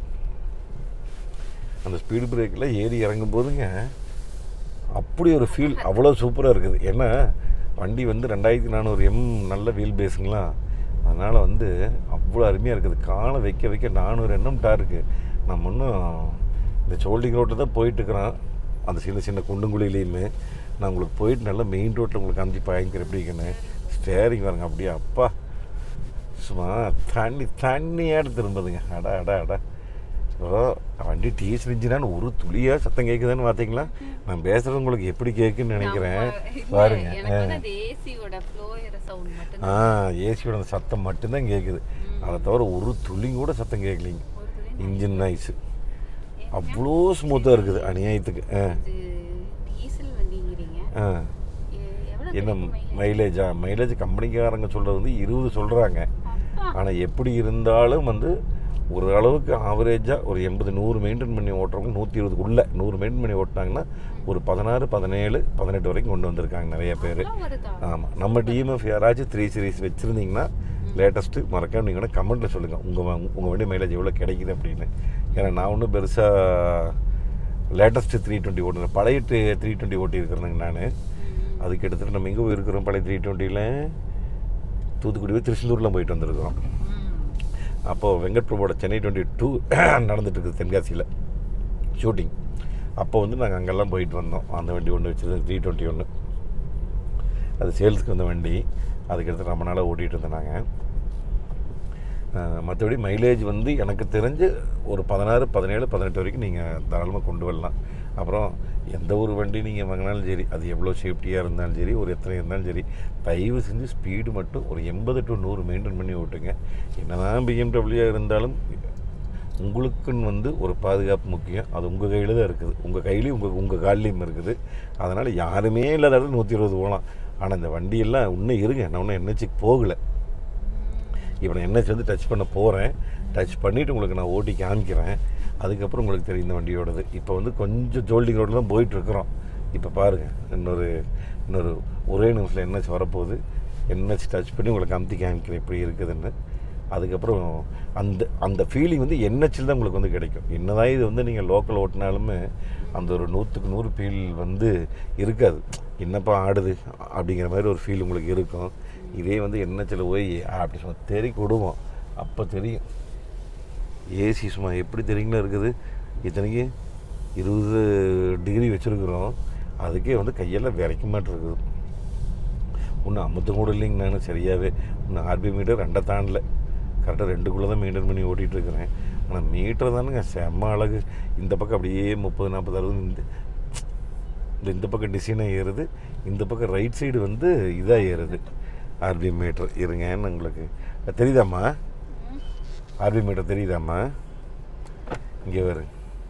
Speaker 1: அந்த ஸ்பீடு பிரேக்கில் ஏறி இறங்கும் போதுங்க அப்படி ஒரு ஃபீல் அவ்வளோ சூப்பராக இருக்குது ஏன்னா வண்டி வந்து ரெண்டாயிரத்தி நானூறு எம் நல்ல வீல் பேஸுங்களா அதனால் வந்து அவ்வளோ அருமையாக இருக்குது காலை வைக்க வைக்க நானூறு எண்ணம் இருக்குது நம்ம இன்னும் இந்த சோல்டிங் ரோட்டில் தான் போயிட்டுருக்குறோம் அந்த சின்ன சின்ன குண்டுங்குழியிலையுமே நான் உங்களுக்கு போயிட்டு நல்லா மெயின் ரோட்டில் உங்களுக்கு அஞ்சு பயங்கர எப்படி இருக்குன்னு ஸ்டேரிங் பாருங்க அப்படியே அப்பா சும்மா தண்ணி தண்ணியாடு திரும்புதுங்க அடா அடா அடா இப்போ வண்டி டீசல் இன்ஜினான்னு ஒரு துளியாக சத்தம் கேட்குதுன்னு பார்த்தீங்களா நான் பேசுகிறது உங்களுக்கு எப்படி கேட்குன்னு நினைக்கிறேன் பாருங்க
Speaker 2: எனக்கு வந்து அந்த ஏசியோட ஃப்ளோயர் சவுண்ட் மட்டும்
Speaker 1: ஆ ஏசியோட அந்த சத்தம் மட்டும்தான் கேட்குது அதை தவிர ஒரு துளி கூட சத்தம் கேட்கலிங்க
Speaker 2: ஒரு துளி
Speaker 1: இன்ஜின் நாய்ஸு அவ்வளோ ஸ்மூத்தாக இருக்குது அநியாயத்துக்கு ஆ
Speaker 2: இது டீசல் வண்டிங்கிறீங்க
Speaker 1: ஆ
Speaker 2: எ- எவ்வளவு
Speaker 1: என்ன
Speaker 2: கிடைக்கும் mileage?
Speaker 1: மைலேஜா மைலேஜ் கம்பெனிக்காரங்க சொல்கிறது வந்து இருபது சொல்கிறாங்க
Speaker 2: அப்பா
Speaker 1: ஆனால் எப்படி இருந்தாலும் வந்து ஒரு அளவுக்கு ஆவரேஜாக ஒரு எண்பது நூறு மெயின்டைன் பண்ணி ஓட்டுறவங்க நூற்றி இருபதுக்குள்ளே நூறு மெயின்டைன் பண்ணி ஓட்டினாங்கன்னா ஒரு பதினாறு பதினேழு பதினெட்டு வரைக்கும் கொண்டு வந்திருக்காங்க நிறைய பேர்
Speaker 2: அவ்வளவு வருதா
Speaker 1: ஆமாம் நம்ம டிஎம்எஃப் யாராச்சும் த்ரீ சீரிஸ் வச்சுருந்தீங்கன்னா லேட்டஸ்ட்டு மறக்காம நீங்கள் கூட கமெண்ட்டில் சொல்லுங்கள் உங்கள் உங்கள் வண்டி மைலேஜ் எவ்வளோ கிடைக்குது அப்படின்னு ஏன்னா நான் ஒன்றும் பெருசாக லேட்டஸ்ட்டு த்ரீ டுவெண்ட்டி ஓட்டுறேன் பழைய த்ரீ டுவெண்ட்டி ஓட்டி இருக்கிறேங்க நான் அதுக்கு எடுத்துகிட்டு நம்ம எங்கே போயிருக்கிறோம் பழைய த்ரீ டுவெண்ட்டியில் தூத்துக்குடி போய் திருச்செந்தூரில் போயிட்டு வந்திருக்கிறோம் அப்போது வெங்கட் பிரபுவோட சென்னை டுவெண்ட்டி டூ நடந்துட்டு இருக்குது தென்காசியில் ஷூட்டிங் அப்போ வந்து நாங்கள் அங்கெல்லாம் போயிட்டு வந்தோம் அந்த வண்டி ஒன்று வச்சுருந்தோம் த்ரீ டுவெண்ட்டி ஒன்று அது சேல்ஸுக்கு வந்த வண்டி அதுக்கு எடுத்து ரொம்ப நாளாக ஓட்டிகிட்டு இருந்தோம் நாங்கள் மற்றபடி மைலேஜ் வந்து எனக்கு தெரிஞ்சு ஒரு பதினாறு பதினேழு பதினெட்டு வரைக்கும் நீங்கள் தாராளமாக கொண்டு வரலாம் அப்புறம் எந்த ஒரு வண்டி நீங்கள் வாங்கினாலும் சரி அது எவ்வளோ சேஃப்டியாக இருந்தாலும் சரி ஒரு எத்தனை இருந்தாலும் சரி தயவு செஞ்சு ஸ்பீடு மட்டும் ஒரு எண்பது டு நூறு மெயின்டைன் பண்ணி ஓட்டுங்க என்னதான் பிஎம்டபிள்யூ இருந்தாலும் உங்களுக்குன்னு வந்து ஒரு பாதுகாப்பு முக்கியம் அது உங்கள் கையில் தான் இருக்குது உங்கள் கையிலையும் உங்கள் உங்கள் கால்லையும் இருக்குது அதனால் யாருமே இல்லாத இடத்துல நூற்றி இருபது போகலாம் ஆனால் இந்த வண்டியெல்லாம் இன்னும் இருங்க நான் இன்னும் என்ஹெச்சுக்கு போகலை இப்போ நான் என்ஹெச் வந்து டச் பண்ண போகிறேன் டச் பண்ணிவிட்டு உங்களுக்கு நான் ஓட்டி காமிக்கிறேன் அதுக்கப்புறம் உங்களுக்கு தெரியும் இந்த வண்டியோடது இப்போ வந்து கொஞ்சம் ஜோல்டிங் ரோட்டில் தான் போயிட்டுருக்குறோம் இப்போ பாருங்கள் இன்னொரு இன்னொரு ஒரே நிமிஷத்தில் என்ஹெச் வரப்போகுது என்ஹெச் டச் பண்ணி உங்களுக்கு அமுத்தி காமிக்கிறேன் எப்படி இருக்குதுன்னு அதுக்கப்புறம் அந்த அந்த ஃபீலிங் வந்து என்ஹெச்சில் தான் உங்களுக்கு வந்து கிடைக்கும் என்னதான் இது வந்து நீங்கள் லோக்கல் ஓட்டினாலுமே அந்த ஒரு நூற்றுக்கு நூறு ஃபீல் வந்து இருக்காது என்னப்பா ஆடுது அப்படிங்கிற மாதிரி ஒரு ஃபீல் உங்களுக்கு இருக்கும் இதே வந்து என்ஹெச்சில் போய் அப்படி சும்மா தெறி கொடுவோம் அப்போ தெரியும் ஏசி சும்மா எப்படி தெரியுங்களா இருக்குது இத்தனைக்கு இருபது டிகிரி வச்சுருக்குறோம் அதுக்கே வந்து கையெல்லாம் விரைக்க மாட்டிருக்குது ஒன்றும் அமுத்தம் கூட இல்லைங்க நான் சரியாகவே இன்னும் ஆர்பி மீட்டர் ரெண்டை தாண்டல கரெக்டாக ரெண்டுக்குள்ளே தான் மெயின்டைன் பண்ணி ஓட்டிகிட்டு இருக்கிறேன் ஆனால் மீட்டர் தானுங்க செம்ம அழகு இந்த பக்கம் அப்படியே முப்பது நாற்பது அறுபது இந்த இந்த இந்த பக்கம் டிசைனாக ஏறுது இந்த பக்கம் ரைட் சைடு வந்து இதாக ஏறுது ஆர்பி மீட்டர் இருங்கன்னு உங்களுக்கு தெரியுதாம்மா ஆர்பி மீட்டர் தெரியுதாம்மா இங்கே வேறு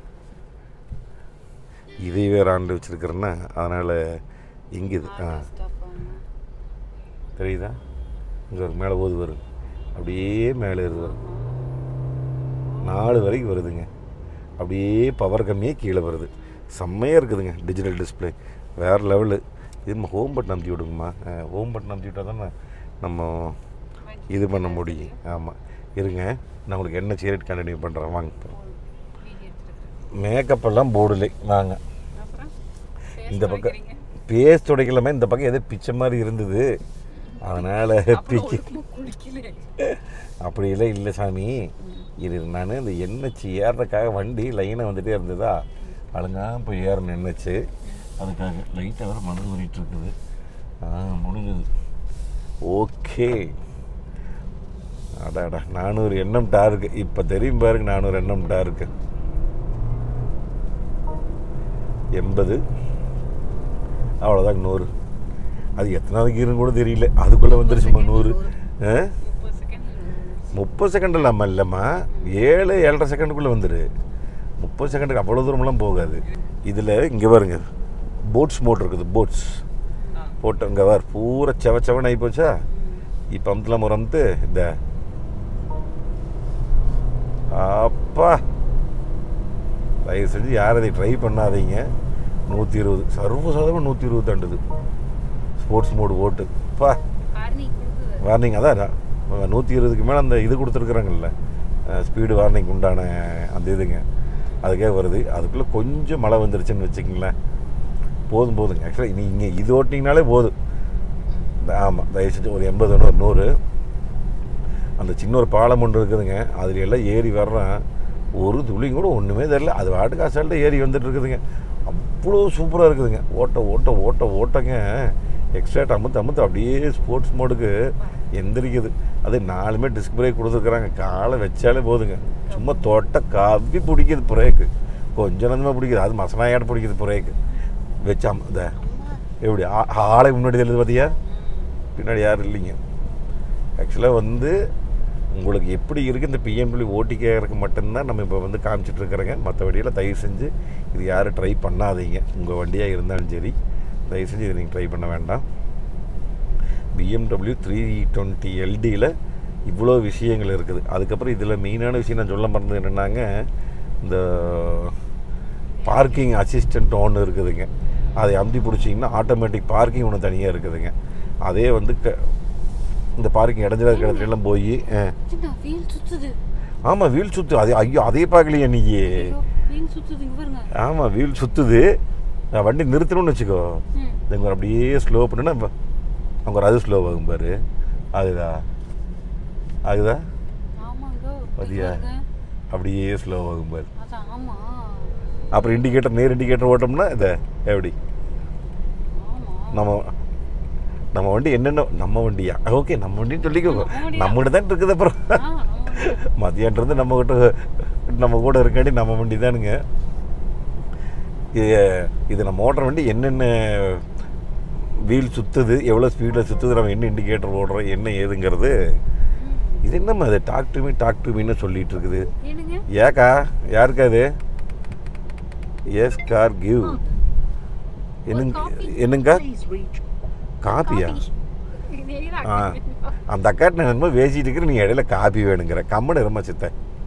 Speaker 1: இதை வேறு ஆண்டு வச்சுருக்கிறேன்னா அதனால் இங்கே இது ஆ தெரியுதா இங்கே ஒரு மேலே ஓது வரும் அப்படியே மேலே ஏறுது வரும் நாலு வரைக்கும் வருதுங்க அப்படியே பவர் கம்மியாக கீழே வருது செம்மையாக இருக்குதுங்க டிஜிட்டல் டிஸ்பிளே வேறு லெவலு இது நம்ம ஹோம் பட்டன் அமுத்தி விடுங்கம்மா ஹோம் பட்டன் அமுத்தி விட்டால் தானே நம்ம இது பண்ண முடியும் ஆமாம் இருங்க நான் உங்களுக்கு என்ன சீரட் கண்டினியூ பண்ணுறேன் வாங்க
Speaker 2: வீடியோ எடுத்துட்டு
Speaker 1: மேக்கப் எல்லாம் போடலை வாங்க
Speaker 2: அப்புறம்
Speaker 1: இந்த பக்கம் பேஸ்ட் துடைக்கலாமே இந்த பக்கம் ஏதோ பிச்சை மாதிரி இருந்தது அதனால் பிச்சு
Speaker 2: குளிக்கல
Speaker 1: அப்படியெல்லாம் இல்லை சாமி இது நான் இந்த எண்ணெய்ச்சி ஏறுறதுக்காக வண்டி லைனாக வந்துட்டே இருந்ததா அழுங்கா போய் ஏற நின்றுச்சு அதுக்காக லைட்டாக வேறு மனது ஊறிட்டு இருக்குது ஆ முடிஞ்சது ஓகே அடாடா நானூறு எண்ணம் டாருக்கு இப்போ தெரியும் பாருங்க நானூறு எண்ணம் டாருக்கு எண்பது அவ்வளோதாங்க நூறு அது எத்தனாவது கீருன்னு கூட தெரியல அதுக்குள்ளே வந்துருச்சுமா நூறு ஆ
Speaker 2: முப்பது செகண்ட்
Speaker 1: முப்பது செகண்ட் இல்லாமல் இல்லைம்மா ஏழு ஏழரை செகண்டுக்குள்ளே வந்துடு முப்பது செகண்டுக்கு அவ்வளோ தூரமெல்லாம் போகாது இதில் இங்கே பாருங்க போட்ஸ் மோட் இருக்குது போட்ஸ் போட்டு இங்கே வேறு பூரா செவ செவன் ஆகி போச்சா இப்போ அமுத்தலாம் ஒரு அமுத்து இந்த அப்பா தயவு செஞ்சு யாரும் அதை ட்ரை பண்ணாதீங்க நூற்றி இருபது சர்வசாதாரணமாக நூற்றி இருபது தாண்டுது ஸ்போர்ட்ஸ் மோடு ஓட்டு பா
Speaker 2: வார்னிங் கொடுக்குது
Speaker 1: வார்னிங் அதான் நூற்றி இருபதுக்கு மேலே அந்த இது கொடுத்துருக்குறாங்கல்ல ஸ்பீடு வார்னிங் உண்டான அந்த இதுங்க அதுக்கே வருது அதுக்குள்ளே கொஞ்சம் மழை வந்துருச்சுன்னு வச்சுக்கிங்களேன் போதும் போதுங்க ஆக்சுவலாக நீங்கள் இது ஓட்டிங்கனாலே போதும் ஆமாம் தயவு செஞ்சு ஒரு எண்பது ஒன்று ஒரு நூறு அந்த சின்ன ஒரு பாலம் ஒன்று இருக்குதுங்க அதுல எல்லாம் ஏறி வர்றேன் ஒரு துளியும் கூட ஒன்றுமே தெரில அது வாட்டுக்கு அசால்ட்டாக ஏறி வந்துட்டு இருக்குதுங்க அவ்வளோ சூப்பராக இருக்குதுங்க ஓட்ட ஓட்ட ஓட்ட ஓட்டங்க எக்ஸ்ட்ரா அமுத்து அமுத்து அப்படியே ஸ்போர்ட்ஸ் மோடுக்கு எந்திரிக்குது அது நாலுமே டிஸ்க் பிரேக் கொடுத்துருக்குறாங்க காலை வச்சாலே போதுங்க சும்மா தொட்ட கவ்வி பிடிக்குது பிரேக்கு கொஞ்சம் நேரமாக பிடிக்குது அது மசனாயாட பிடிக்குது பிரேக்கு வச்சாம இந்த எப்படி ஆ- ஆளை முன்னாடி தெரியுது பார்த்தியா பின்னாடி யாரும் இல்லைங்க ஆக்சுவலாக வந்து உங்களுக்கு எப்படி இருக்குது இந்த பிஎன்பிளி ஓட்டிக்கிறதுக்கு மட்டும்தான் நம்ம இப்போ வந்து காமிச்சிட்டு இருக்கிறோங்க மற்றபடியெல்லாம் தயவு செஞ்சு இது யாரும் ட்ரை பண்ணாதீங்க உங்கள் வண்டியாக இருந்தாலும் சரி தயவு செஞ்சு இதை நீங்கள் ட்ரை பண்ண வேண்டாம் பிஎம்டபிள்யூ த்ரீ டுவெண்ட்டி எல்டியில் இவ்வளோ விஷயங்கள் இருக்குது அதுக்கப்புறம் இதில் மெயினான விஷயம் நான் சொல்ல மறந்தது என்னென்னாங்க இந்த பார்க்கிங் அசிஸ்டன்ட் ஒன்று இருக்குதுங்க அதை அமுத்தி பிடிச்சிங்கன்னா ஆட்டோமேட்டிக் பார்க்கிங் ஒன்று தனியாக இருக்குதுங்க அதே வந்து க இந்த பார்க்கிங் இடைஞ்சல இருக்கிற இடத்துல எல்லாம் போய்
Speaker 2: சின்ன வீல் சுத்துது
Speaker 1: ஆமாம் வீல் சுத்து அதே ஐயோ அதே பார்க்கலையே நீ
Speaker 2: ஐயோ, வீல் சுத்துது இங்க பாருங்க
Speaker 1: ஆமாம் வீல் சுத்துது நான் வண்டி நிறுத்தணும்னு வச்சுக்கோ
Speaker 2: ம்.
Speaker 1: இங்கே ஒரு அப்படியே ஸ்லோ பண்ணுன்னா இப்ப அங்க ஒரு அது ஸ்லோ ஆகும் பாரு ஆகுதா ஆகுதா
Speaker 2: ஆமாங்க இங்க
Speaker 1: பாத்தியா?
Speaker 2: பாருங்க.
Speaker 1: அப்படியே ஸ்லோ ஆகும் பாரு
Speaker 2: அதான் ஆமா
Speaker 1: அப்புறம் இண்டிகேட்டர் நேர் இண்டிகேட்டர் ஓட்டோம்னா இதை எப்படி
Speaker 2: ஆமா
Speaker 1: நம்ம நம்ம வண்டி என்னென்ன நம்ம வண்டியா ஓகே நம்ம வண்டின்னு சொல்லிக்கோ
Speaker 2: நம்ம வண்டி தான்.
Speaker 1: நம்மகிட்ட தான் இருக்குது அப்புறம்
Speaker 2: ஆ, ஆமா.
Speaker 1: மதியான்ட்டு இருந்து நம்ம கிட்ட நம்ம கூட இருக்காட்டி நம்ம வண்டி தானுங்க இது இது நம்ம ஓட்டுற வண்டி என்னென்ன வீல் சுற்றுது எவ்வளோ ஸ்பீடில் சுற்றுது நம்ம என்ன இண்டிகேட்டர் ஓடுறோம் என்ன ஏதுங்கிறது இது என்னம்மா அது talk to me talk to மீன்னு சொல்லிட்டு இருக்குது
Speaker 2: என்னங்க
Speaker 1: ஏக்கா யாருக்கா அது எஸ் கார் கிவ் என்னங்க
Speaker 2: coffee.
Speaker 1: என்னங்கா
Speaker 4: Please reach
Speaker 1: காப்பியா
Speaker 2: நேரா
Speaker 1: ஆ அந்த அக்காட்ட நான் என்னமோ பேசிட்டு இருக்கிறேன் நீ இடையில காப்பி வேணுங்கிற கம்மனு இருமா சித்த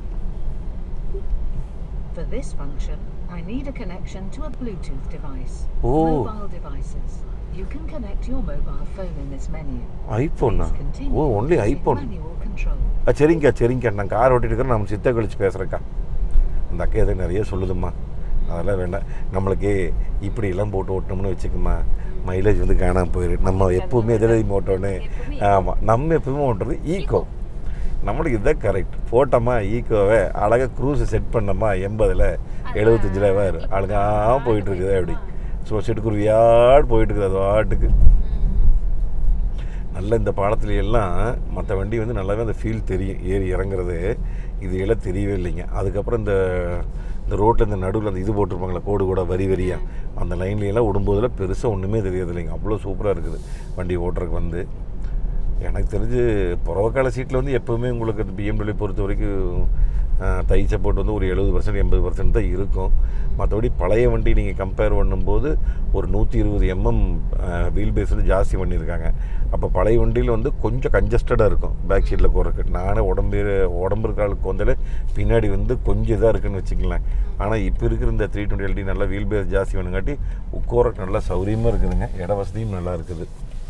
Speaker 4: For this function, I need a connection to a Bluetooth device.
Speaker 1: Oh.
Speaker 4: Mobile devices. You can connect your mobile phone in this menu.
Speaker 1: ஐஃபோனா
Speaker 4: Please continue
Speaker 1: oh only
Speaker 4: using
Speaker 1: iPhone
Speaker 4: manual control.
Speaker 1: ஆ சரிங்கக்கா சரிங்கக்கா நான் car ஓட்டிட்டு இருக்கிறேன் நம்ம சித்த கழிச்சு பேசுகிறேக்கா அந்த அக்கா எதை நிறைய சொல்லுதும்மா அதெல்லாம் வேண்டாம் நம்மளுக்கு இப்படி எல்லாம் போட்டு ஓட்டணும்னு வச்சுக்கோமா மைலேஜ் வந்து காணாமல் போயிடும் நம்ம எப்பவுமே எதிரையும் ஓட்டோன்னு ஆமாம் நம்ம எப்பவுமே ஓட்டுறது ஈகோ நம்மளுக்கு இதுதான் கரெக்ட் போட்டோமா ஈக்கோவை அழகாக க்ரூஸை செட் பண்ணோமா எண்பதில் எழுபத்தஞ்சில் வேறு அழகாக போயிட்டு இருக்குது அப்படி ஸோ செட்டுக்குருவியாடு போயிட்டு இருக்குது அது வாட்டுக்கு நல்ல இந்த பாலத்துல எல்லாம் மற்ற வண்டி வந்து நல்லாவே அந்த ஃபீல் தெரியும் ஏறி இறங்குறது இது எல்லாம் தெரியவே இல்லைங்க அதுக்கப்புறம் இந்த இந்த ரோட்டில் இந்த நடுவில் அந்த இது போட்டிருப்பாங்களே கோடு கூட வரி வரியாக அந்த லைன்ல எல்லாம் விடும்போதில் பெருசாக ஒன்றுமே தெரியாது இல்லைங்க அவ்வளோ சூப்பராக இருக்குது வண்டி ஓட்டுறதுக்கு வந்து எனக்கு தெரிஞ்சு புறவக்கால சீட்டில் வந்து எப்போவுமே உங்களுக்கு அந்த பிஎம்டபிள்யூ பொறுத்த வரைக்கும் தை சப்போர்ட் வந்து ஒரு எழுபது பர்சன்ட் எண்பது பர்சன்ட் தான் இருக்கும் மற்றபடி பழைய வண்டி நீங்கள் கம்பேர் பண்ணும்போது ஒரு நூற்றி இருபது எம்எம் வீல் பேஸ் வந்து ஜாஸ்தி பண்ணியிருக்காங்க அப்போ பழைய வண்டியில் வந்து கொஞ்சம் கஞ்சஸ்டடாக இருக்கும் பேக் சீட்டில் போகிறதுக்கு நானே உடம்பு உடம்பு இருக்க ஆளுக்கு வந்தாலே பின்னாடி வந்து கொஞ்சம் இதாக இருக்குன்னு வச்சுக்கலாம் ஆனால் இப்போ இருக்கிற இந்த த்ரீ டுவெண்ட்டி எல்டி நல்லா வீல் பேஸ் ஜாஸ்தி வேணுங்காட்டி உட்காரக்கு நல்லா சௌரியமாக இருக்குதுங்க இட வசதியும் நல்லா இருக்குது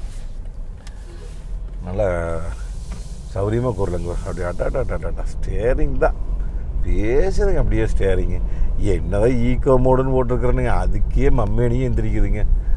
Speaker 1: நல்லா சௌரியமாக கூறலங்க அப்படி அட்டாட்டா அட்டாட்டா ஸ்டேரிங் தான் பேசுறதுங்க அப்படியே ஸ்டேரிங்கு என்னதான் ஈக்கோ மோடுன்னு போட்டிருக்கிறேனுங்க அதுக்கே மம்மேனியே எந்திரிக்குதுங்க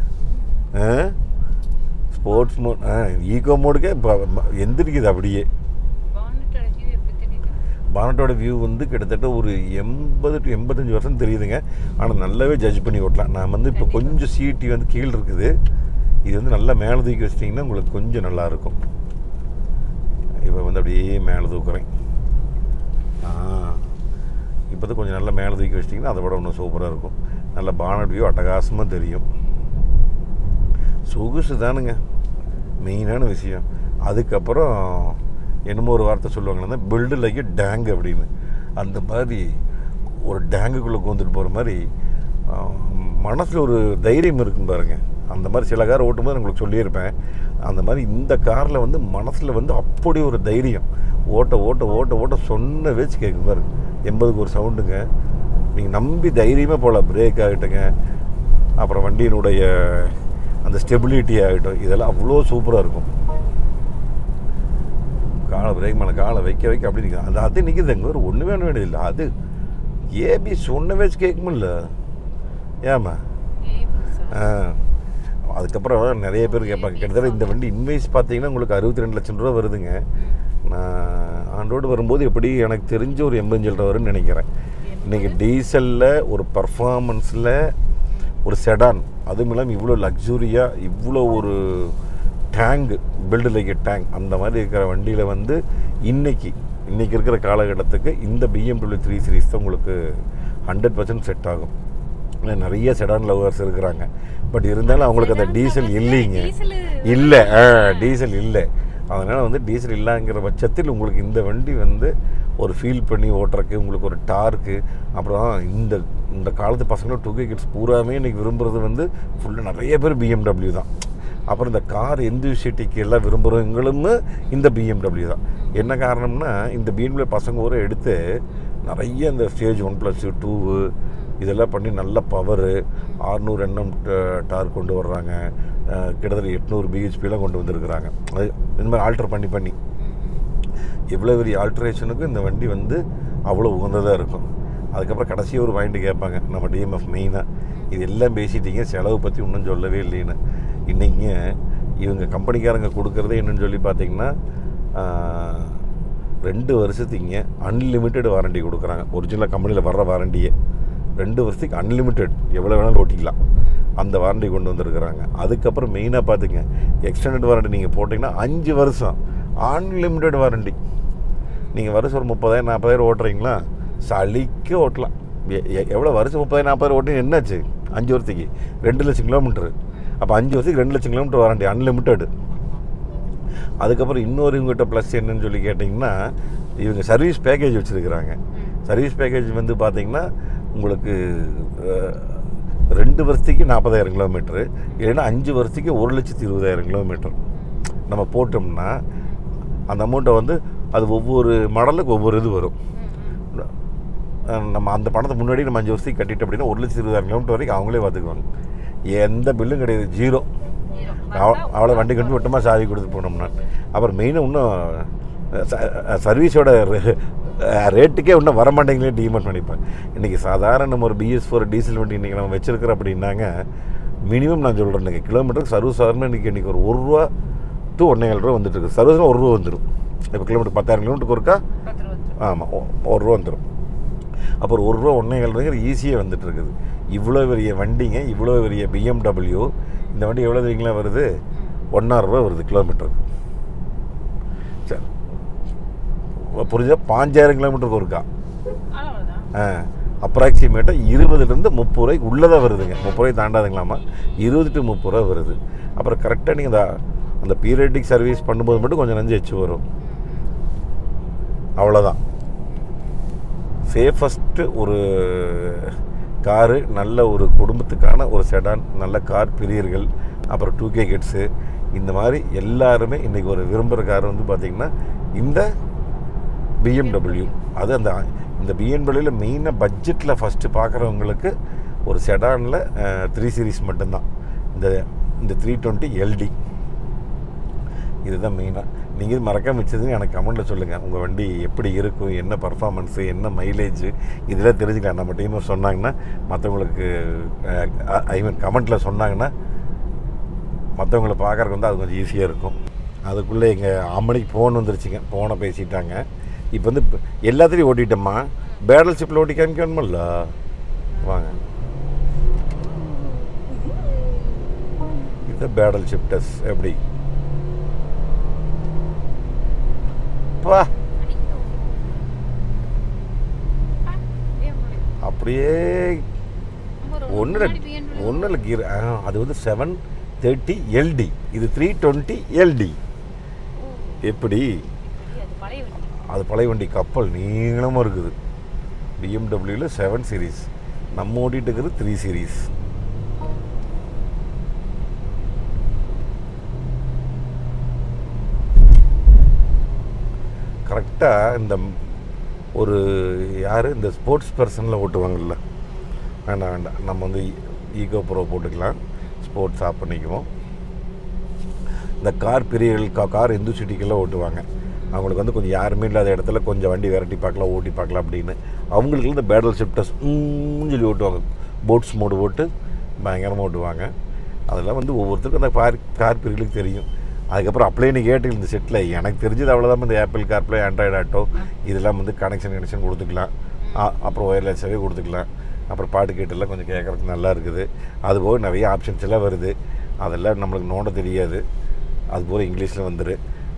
Speaker 1: ஸ்போர்ட்ஸ் மோட் ஆ ஈக்கோ மோடுக்கே ப- ம- எந்திரிக்குது அப்படியே
Speaker 2: பானட்டோட வியூ எப்படி தெரியுது
Speaker 1: பானட்டோட வியூ வந்து கிட்டத்தட்ட ஒரு எண்பது டு எண்பத்தஞ்சு வருஷம் தெரியுதுங்க ஆனால் நல்லாவே ஜட்ஜ் பண்ணி ஓட்டலாம் நான் வந்து இப்போ கொஞ்சம் சீட்டி வந்து கீழே இருக்குது இது வந்து நல்லா மேலே தூக்கி வச்சிட்டிங்கன்னா உங்களுக்கு கொஞ்சம் நல்லா இருக்கும் இப்போ வந்து அப்படியே மேலே தூக்குறேன் ஆ இப்போ தான் கொஞ்சம் நல்லா மேலே தூக்கி வச்சிட்டிங்கன்னா அதை விட இன்னும் சூப்பராக இருக்கும் நல்ல பானட் வியூ அட்டகாசமாக தெரியும் சொகுசு தானுங்க மெயினான விஷயம் அதுக்கப்புறம் என்னமோ ஒரு வார்த்தை சொல்லுவாங்கன்னா பில்டு லைக் டேங்க் அப்படின்னு அந்த மாதிரி ஒரு டேங்குக்குள்ளே கோந்துட்டு போகிற மாதிரி மனசில் ஒரு தைரியம் இருக்கும் பாருங்க அந்த மாதிரி சில கார் ஓட்டும்போது உங்களுக்கு சொல்லியிருப்பேன் அந்த மாதிரி இந்த காரில் வந்து மனசில் வந்து அப்படி ஒரு தைரியம் ஓட்ட ஓட்ட ஓட்ட ஓட்ட சொன்ன வச்சு கேட்கும் பாருங்க எண்பதுக்கு ஒரு சவுண்டுங்க நீங்கள் நம்பி தைரியமாக போகலாம் பிரேக் ஆகிட்டுங்க அப்புறம் வண்டியினுடைய அந்த ஸ்டெபிலிட்டி ஆகிட்டும் இதெல்லாம் அவ்வளோ சூப்பராக இருக்கும் காலை பிரேக் மேலே காலை வைக்க வைக்க அப்படி நிற்கும் அது அது நிற்குதுங்க ஒரு ஒன்று வேணும் வேண்டியதில்லை அது ஏபி சொன்ன வச்சு கேட்குமில்ல ஏமா
Speaker 2: ஏய் புதுசா
Speaker 1: ஆ அதுக்கப்புறம் நிறைய பேர் கேட்பாங்க கிட்டத்தட்ட இந்த வண்டி இன்வைஸ் பார்த்தீங்கன்னா உங்களுக்கு அறுபத்தி ரெண்டு லட்சம் ரூபா வருதுங்க நான் ஆண்டோடு வரும்போது எப்படி எனக்கு தெரிஞ்ச ஒரு எண்பத்தஞ்சு ரூபா வரும்னு நினைக்கிறேன் இன்றைக்கி டீசலில் ஒரு பர்ஃபார்மன்ஸில் ஒரு செடான் அதுவும் இல்லாமல் இவ்வளோ லக்ஸுரியாக இவ்வளோ ஒரு டேங்க் பில்டு லைக் டேங்க் அந்த மாதிரி இருக்கிற வண்டியில் வந்து இன்னைக்கு இன்னைக்கு இருக்கிற காலகட்டத்துக்கு இந்த பிஎம்டபிள்யூ த்ரீ சீரிஸ் தான் உங்களுக்கு ஹண்ட்ரட் பர்சன்ட் செட் ஆகும் ஏன்னா நிறைய செடான் லவர்ஸ் இருக்கிறாங்க பட் இருந்தாலும் அவங்களுக்கு அந்த டீசல் இல்லைங்க
Speaker 2: டீசலு
Speaker 1: இல்லை ஆ டீசல் இல்லை அதனால் வந்து டீசல் இல்லைங்கிற பட்சத்தில் உங்களுக்கு இந்த வண்டி வந்து ஒரு ஃபீல் பண்ணி ஓட்டுறக்கு உங்களுக்கு ஒரு டார்க்கு அப்புறம் இந்த இந்த காலத்து பசங்களும் டூ கே கிட்ஸ் பூராமே இன்றைக்கி விரும்புறது வந்து ஃபுல்லாக நிறைய பேர் பிஎம்டபிள்யூ தான் அப்புறம் இந்த கார் எந்தூசிட்டிக்கு எல்லாம் விரும்புகிறவங்களும் இந்த பிஎம்டபிள்யூ தான் என்ன காரணம்னா இந்த பிஎம்டபிள்யூ பசங்க ஊரை எடுத்து நிறைய இந்த ஸ்டேஜ் ஒன் ப்ளஸ் டூவு இதெல்லாம் பண்ணி நல்ல பவரு ஆறுநூறு எண்ணம் டார் கொண்டு வர்றாங்க அஹ் கிட்டத்தட்ட எட்நூறு பிஹெச்பிலாம் கொண்டு வந்திருக்கிறாங்க அது இந்த மாதிரி ஆல்ட்ரு பண்ணி பண்ணி எவ்வளோ பெரிய ஆல்ட்ரேஷனுக்கும் இந்த வண்டி வந்து அவ்வளோ உகந்ததாக இருக்கும் அதுக்கப்புறம் கடைசி ஒரு பாயிண்ட் கேட்பாங்க நம்ம டிஎம்எஃப் மெயினாக இது எல்லாம் பேசிட்டீங்க செலவு பற்றி இன்னும் சொல்லவே இல்லைன்னு இன்றைக்கி இவங்க கம்பெனிக்காரங்க கொடுக்குறதே என்னன்னு சொல்லி பார்த்தீங்கன்னா ஆஹ், ரெண்டு வருஷத்துக்கு அன்லிமிட்டெட் வாரண்டி கொடுக்குறாங்க ஒரிஜினல் கம்பெனியில் வர்ற வாரண்டியே ரெண்டு வருஷத்துக்கு அன்லிமிட்டெட் எவ்வளோ வேணாலும் ஓட்டிக்கலாம் அந்த வாரண்டி கொண்டு வந்திருக்கிறாங்க அதுக்கப்புறம் மெயினாக பார்த்துங்க எக்ஸ்டெண்டட் வாரண்டி நீங்கள் போட்டிங்கன்னா அஞ்சு வருஷம் அன்லிமிட்டெட் வாரண்டி நீங்கள் வருஷம் ஒரு முப்பதாயிரம் நாற்பதாயிரம் ஓட்டுறீங்களா சளிக்க ஓட்டலாம் எ- எ- எவ்வளோ வருஷம் முப்பதாயிரம் நாற்பதாயிரம் ஓட்டி என்னாச்சு அஞ்சு வருஷத்துக்கு ரெண்டு லட்சம் கிலோமீட்டரு அப்போ அஞ்சு வருஷத்துக்கு ரெண்டு லட்சம் கிலோமீட்டர் வாரண்டி அன்லிமிட்டெடு அதுக்கப்புறம் இன்னொரு இவங்ககிட்ட ப்ளஸ் என்னன்னு சொல்லி கேட்டிங்கன்னா இவங்க சர்வீஸ் பேக்கேஜ் வச்சுருக்கிறாங்க சர்வீஸ் பேக்கேஜ் வந்து பார்த்தீங்கன்னா உங்களுக்கு அஹ், ரெண்டு வருஷத்துக்கு நாற்பதாயிரம் கிலோமீட்ரு இல்லைன்னா அஞ்சு வருஷத்துக்கு ஒரு லட்சத்தி இருபதாயிரம் கிலோமீட்டர் நம்ம போட்டோம்னா அந்த அமௌண்ட்டை வந்து அது ஒவ்வொரு மாடலுக்கு ஒவ்வொரு இது வரும் அஹ் நம்ம அந்த பணத்தை முன்னாடி நம்ம அஞ்சு வருஷத்துக்கு கட்டிட்டு அப்படின்னா ஒரு லட்சத்தி இருபதாயிரம் கிலோமீட்டர் வரைக்கும் அவங்களே பார்த்துக்குவாங்க எந்த பில்லும் கிடையாது ஜீரோ அவ- அவளை வண்டி கொண்டு விட்டமாக சாவி கொடுத்து போனோம்னா அப்புறம் மெயினாக இன்னும் சர்வீஸோட ரேட்டுக்கே இன்னும் வர மாட்டேங்களே டிமெண்ட் பண்ணிப்பேன் இன்றைக்கி சாதாரண நம்ம ஒரு பிஎஸ் ஃபோர் டீசல் வண்டி இன்றைக்கி நம்ம வச்சிருக்கிறோம் அப்படின்னாங்க மினிமம் நான் சொல்கிறேன் இன்றைக்கி கிலோமீட்டருக்கு சர்வீஸ் சாதாரண இன்றைக்கி இன்றைக்கி ஒரு ஒரு ரூபா டு ஒன்றே ஏழு ரூபா வந்துட்டு இருக்கு சர்வீஸ்னால் ஒரு ரூபா வந்துடும் இப்போ கிலோமீட்டர் பத்தாயிரம் கிலோமீட்டருக்கு ஒருக்கா
Speaker 2: பத்து ரூபா
Speaker 1: ஆமாம் ஒரு ரூபா வந்துடும் அப்புறம் ஒரு ரூபா ஒன்றே ஏழு ரூபாய்க்கு ஈஸியாக வந்துட்டு இருக்குது இவ்வளோ பெரிய வண்டிங்க இவ்வளோ பெரிய பிஎம்டபிள்யூ இந்த வண்டி எவ்வளோ தெரியுங்களா வருது ஒன்றாயிரம் ரூபா வருது கிலோமீட்டருக்கு புரிஞ்சா பாஞ்சாயிரம் கிலோமீட்டருக்கு ஒருக்கா
Speaker 2: அவ்வளவுதான்
Speaker 1: அப்ராக்சிமேட்டாக இருபதுலேருந்து முப்பது ரூபாய்க்கு உள்ளதாக வருதுங்க முப்பது ரூபாய் தாண்டாதுங்களாமா இருபது டு முப்பது ரூபா வருது அப்புறம் கரெக்டாக நீங்கள் அந்த அந்த பீரியடிக் சர்வீஸ் பண்ணும்போது மட்டும் கொஞ்சம் நஞ்சு எச்சு வரும் அவ்வளோதான் சேஃபஸ்ட்டு ஒரு காரு நல்ல ஒரு குடும்பத்துக்கான ஒரு செடான் நல்ல கார் பிரியர்கள் அப்புறம் டூ கே கிட்ஸு இந்த மாதிரி எல்லாருமே இன்றைக்கி ஒரு விரும்புகிற கார் வந்து பார்த்திங்கன்னா இந்த பிஎம்டபிள்யூ அது அந்த இந்த பிஎம்டபிள்யூவில் மெயினாக பட்ஜெட்டில் ஃபஸ்ட்டு பார்க்குறவங்களுக்கு ஒரு செடானில் த்ரீ சீரிஸ் மட்டும்தான் இந்த இந்த த்ரீ டுவெண்ட்டி எல்டி இதுதான் மெயினாக நீங்கள் இது மறக்காம வச்சது எனக்கு கமெண்ட்டில் சொல்லுங்கள் உங்கள் வண்டி எப்படி இருக்கும் என்ன பர்ஃபார்மன்ஸு என்ன மைலேஜ் இதெல்லாம் தெரிஞ்சுக்கலாம் நம்ம டீமர் சொன்னாங்கன்னா மற்றவங்களுக்கு ஐ மீன் கமெண்ட்டில் சொன்னாங்கன்னா மற்றவங்களை பார்க்குறக்கு வந்து அது கொஞ்சம் ஈஸியாக இருக்கும் அதுக்குள்ளே எங்கள் அம்மனிக்கு ஃபோன் வந்துருச்சுங்க ஃபோனை பேசிட்டாங்க இப்போ வந்து இப்ப எல்லாத்துலேயும் ஓட்டிட்டோம்மா பேடல் ஷிப்பில் ஓட்டி காமிக்கணுமில்ல வாங்க இது பேடல் ஷிப்டஸ் எப்படி பா அப்படியே ஒன்று ஒன்றும் இல்லை கீர் ஆ, அது வந்து செவன் தேர்ட்டி எல்டி இது த்ரீ டுவெண்ட்டி எல்டி எப்படி
Speaker 2: அது பழைய வண்டி
Speaker 1: அது பழைய வண்டி கப்பல் நீளமாக இருக்குது பிஎம்டபிள்யூவில் செவன் சீரீஸ் நம்ம ஓட்டிகிட்டு இருக்கிறது த்ரீ சீரீஸ் கரெக்டாக இந்த ஒரு யார் இந்த ஸ்போர்ட்ஸ் பர்சனில் ஓட்டுவாங்கல்ல வேண்டாம் வேண்டாம் நம்ம வந்து ஈகோ ப்ரோ போட்டுக்கலாம் ஸ்போர்ட்ஸ் ஆஃப் பண்ணிக்குவோம் இந்த கார் பிரியர்கள் கா கார் இந்து சிட்டிக்கெல்லாம் ஓட்டுவாங்க அவங்களுக்கு வந்து கொஞ்சம் யாருமே இல்லாத இடத்துல கொஞ்சம் வண்டி விரட்டி பார்க்கலாம் ஓட்டி பார்க்கலாம் அப்படின்னு அவங்களுக்கு இந்த பேடல் ஷிப்டர்ஸ் சொல்லி ஓட்டுவாங்க போட்ஸ் மோடு போட்டு பயங்கரமாக ஓட்டுவாங்க அதெல்லாம் வந்து ஒவ்வொருத்தருக்கும் அந்த கார் கார் பிரிவுகளுக்கு தெரியும் அதுக்கப்புறம் அப்ளைனு கேட்டு இந்த செட்டில் எனக்கு தெரிஞ்சது அவ்வளோதான் இந்த ஆப்பிள் கார்ப்ளே ஆண்ட்ராய்டு ஆட்டோ இதெல்லாம் வந்து கனெக்ஷன் கனெக்ஷன் கொடுத்துக்கலாம் ஆ, அப்புறம் ஒயர்லெஸ்ஸாகவே கொடுத்துக்கலாம் அப்புறம் பாட்டு கேட்டெல்லாம் கொஞ்சம் கேட்குறதுக்கு நல்லா இருக்குது அதுபோக நிறைய ஆப்ஷன்ஸ் எல்லாம் வருது அதெல்லாம் நம்மளுக்கு நோண்ட தெரியாது அது போல இங்கிலீஷில் வந்துரு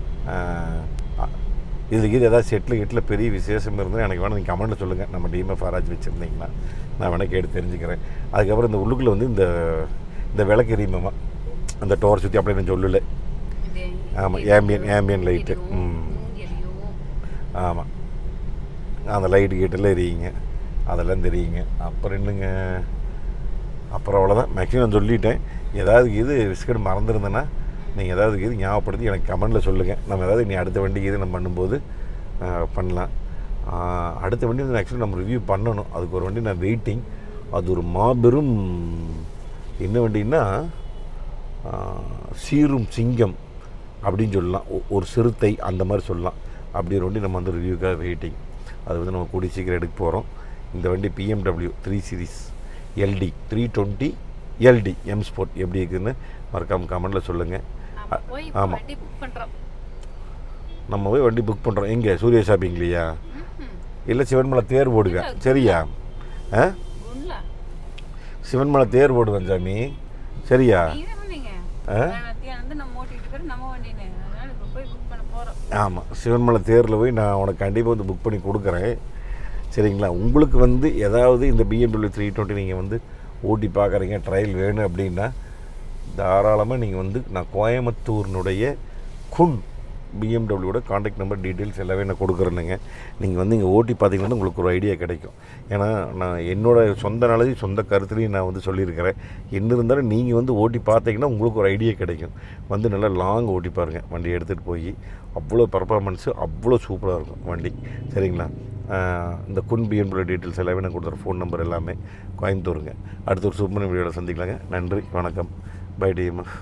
Speaker 1: இதுக்கு இது ஏதாவது செட்டில் கிட்டில் பெரிய விசேஷம் இருந்தால் எனக்கு வேணால் நீங்கள் கமெண்ட்டில் சொல்லுங்கள் நம்ம டிஎம்எஃப் ஆராய்ச்சி வச்சுருந்தீங்கன்னா நான் வேணால் கேட்டு தெரிஞ்சுக்கிறேன் அதுக்கப்புறம் இந்த உள்ளுக்குள்ளே வந்து இந்த இந்த விளக்கு எரியுமாமா அந்த டோர் சுற்றி அப்படியே நான் சொல்லலை
Speaker 2: இது
Speaker 1: ஆமாம்
Speaker 2: இது
Speaker 1: ambient- ambient light.
Speaker 2: எரியும்,
Speaker 1: ம்.
Speaker 2: எரியும்.
Speaker 1: ஆமாம் அந்த லைட்டு கீட்டெல்லாம் எரியுங்க அதெல்லாம் தெரியுங்க அப்புறம் என்னங்க அப்புறம் அவ்வளோதான் மேக்ஸிமம் நான் சொல்லிட்டேன் ஏதாவது இது பிஸ்கட் மறந்துருந்தேன்னா நீங்கள் ஏதாவது இது ஞாபகப்படுத்தி எனக்கு கமெண்டில் சொல்லுங்கள் நம்ம ஏதாவது நீ அடுத்த வண்டிக்கு இது நம்ம பண்ணும்போது ஆஹ், பண்ணலாம் ஆஹ், அடுத்த வண்டி வந்து ஆக்சுவலி நம்ம ரிவ்யூ பண்ணணும் அதுக்கு ஒரு வண்டி நான் வெயிட்டிங் அது ஒரு மாபெரும் என்ன வண்டின்னா ஆஹ், சீரும் சிங்கம் அப்படின்னு சொல்லலாம் ஒ- ஒரு சிறுத்தை அந்த மாதிரி சொல்லலாம் அப்படி ஒரு வண்டி நம்ம வந்து ரிவ்யூக்காக வெயிட்டிங் அது வந்து நம்ம கூடி சீக்கிரம் எடுக்க போகிறோம் இந்த வண்டி BMW three series LD three twenty LD M sport எப்படி இருக்குதுன்னு மறக்காம கமெண்டில் சொல்லுங்கள்
Speaker 2: நாம போய் இப்ப
Speaker 1: ஆமா.
Speaker 2: வண்டி புக் பண்றோம்
Speaker 1: நம்ம போய் வண்டி புக் பண்ணுறோம் எங்கே சூர்யா ஷாப்பிங்லையா
Speaker 2: ம்ஹும்.
Speaker 1: இல்லை சிவன்மலை தேர் போடுங்க சரியா ஆ
Speaker 2: குண்லா
Speaker 1: சிவன்மலை தேர் போடுவேன் சாமி சரியா
Speaker 2: நீங்க தான் சொன்னீங்க
Speaker 1: ஆ?
Speaker 2: வேணாத்தியா வந்து நம்ம ஓட்டிட்டு இருக்கிற நம்ம வண்டின்னு அதனால இப்ப போய் புக் பண்ண போறோம்
Speaker 1: ஆமாம் சிவன்மலை தேரில் போய் நான் உனக்கு கண்டிப்பாக வந்து புக் பண்ணி கொடுக்குறேன் சரிங்களா உங்களுக்கு வந்து ஏதாவது இந்த பிஎம்டபிள்யூ த்ரீ டுவெண்ட்டி நீங்கள் வந்து ஓட்டி பார்க்குறீங்க ட்ரையல் வேணும் அப்படின்னா தாராளமாக நீங்கள் வந்து நான் கோயம்புத்தூர்னுடைய குன் பிஎம்டபிள்யூட காண்டாக்ட் நம்பர் டீட்டெயில்ஸ் எல்லாமே நான் கொடுக்குறேனுங்க நீங்கள் வந்து இங்கே ஓட்டி பார்த்தீங்கன்னா உங்களுக்கு ஒரு ஐடியா கிடைக்கும் ஏன்னா நான் என்னோட சொந்த நாளைக்கு சொந்த கருத்துலையும் நான் வந்து சொல்லியிருக்கிறேன் என்ன இருந்தாலும் நீங்கள் வந்து ஓட்டி பார்த்தீங்கன்னா உங்களுக்கு ஒரு ஐடியா கிடைக்கும் வந்து நல்லா லாங் ஓட்டி பாருங்கள் வண்டி எடுத்துகிட்டு போய் அவ்வளோ பர்ஃபார்மன்ஸு அவ்வளோ சூப்பராக இருக்கும் வண்டி சரிங்களா ஆஹ் இந்த குன் பிஎன்புல டீட்டெயில்ஸ் எல்லாமே நான் கொடுத்துறேன் ஃபோன் நம்பர் எல்லாமே கோயம்புத்தூருங்க அடுத்த ஒரு சூப்பர் வீடியோவில் சந்திக்கலாங்க நன்றி வணக்கம் பை டிஎம்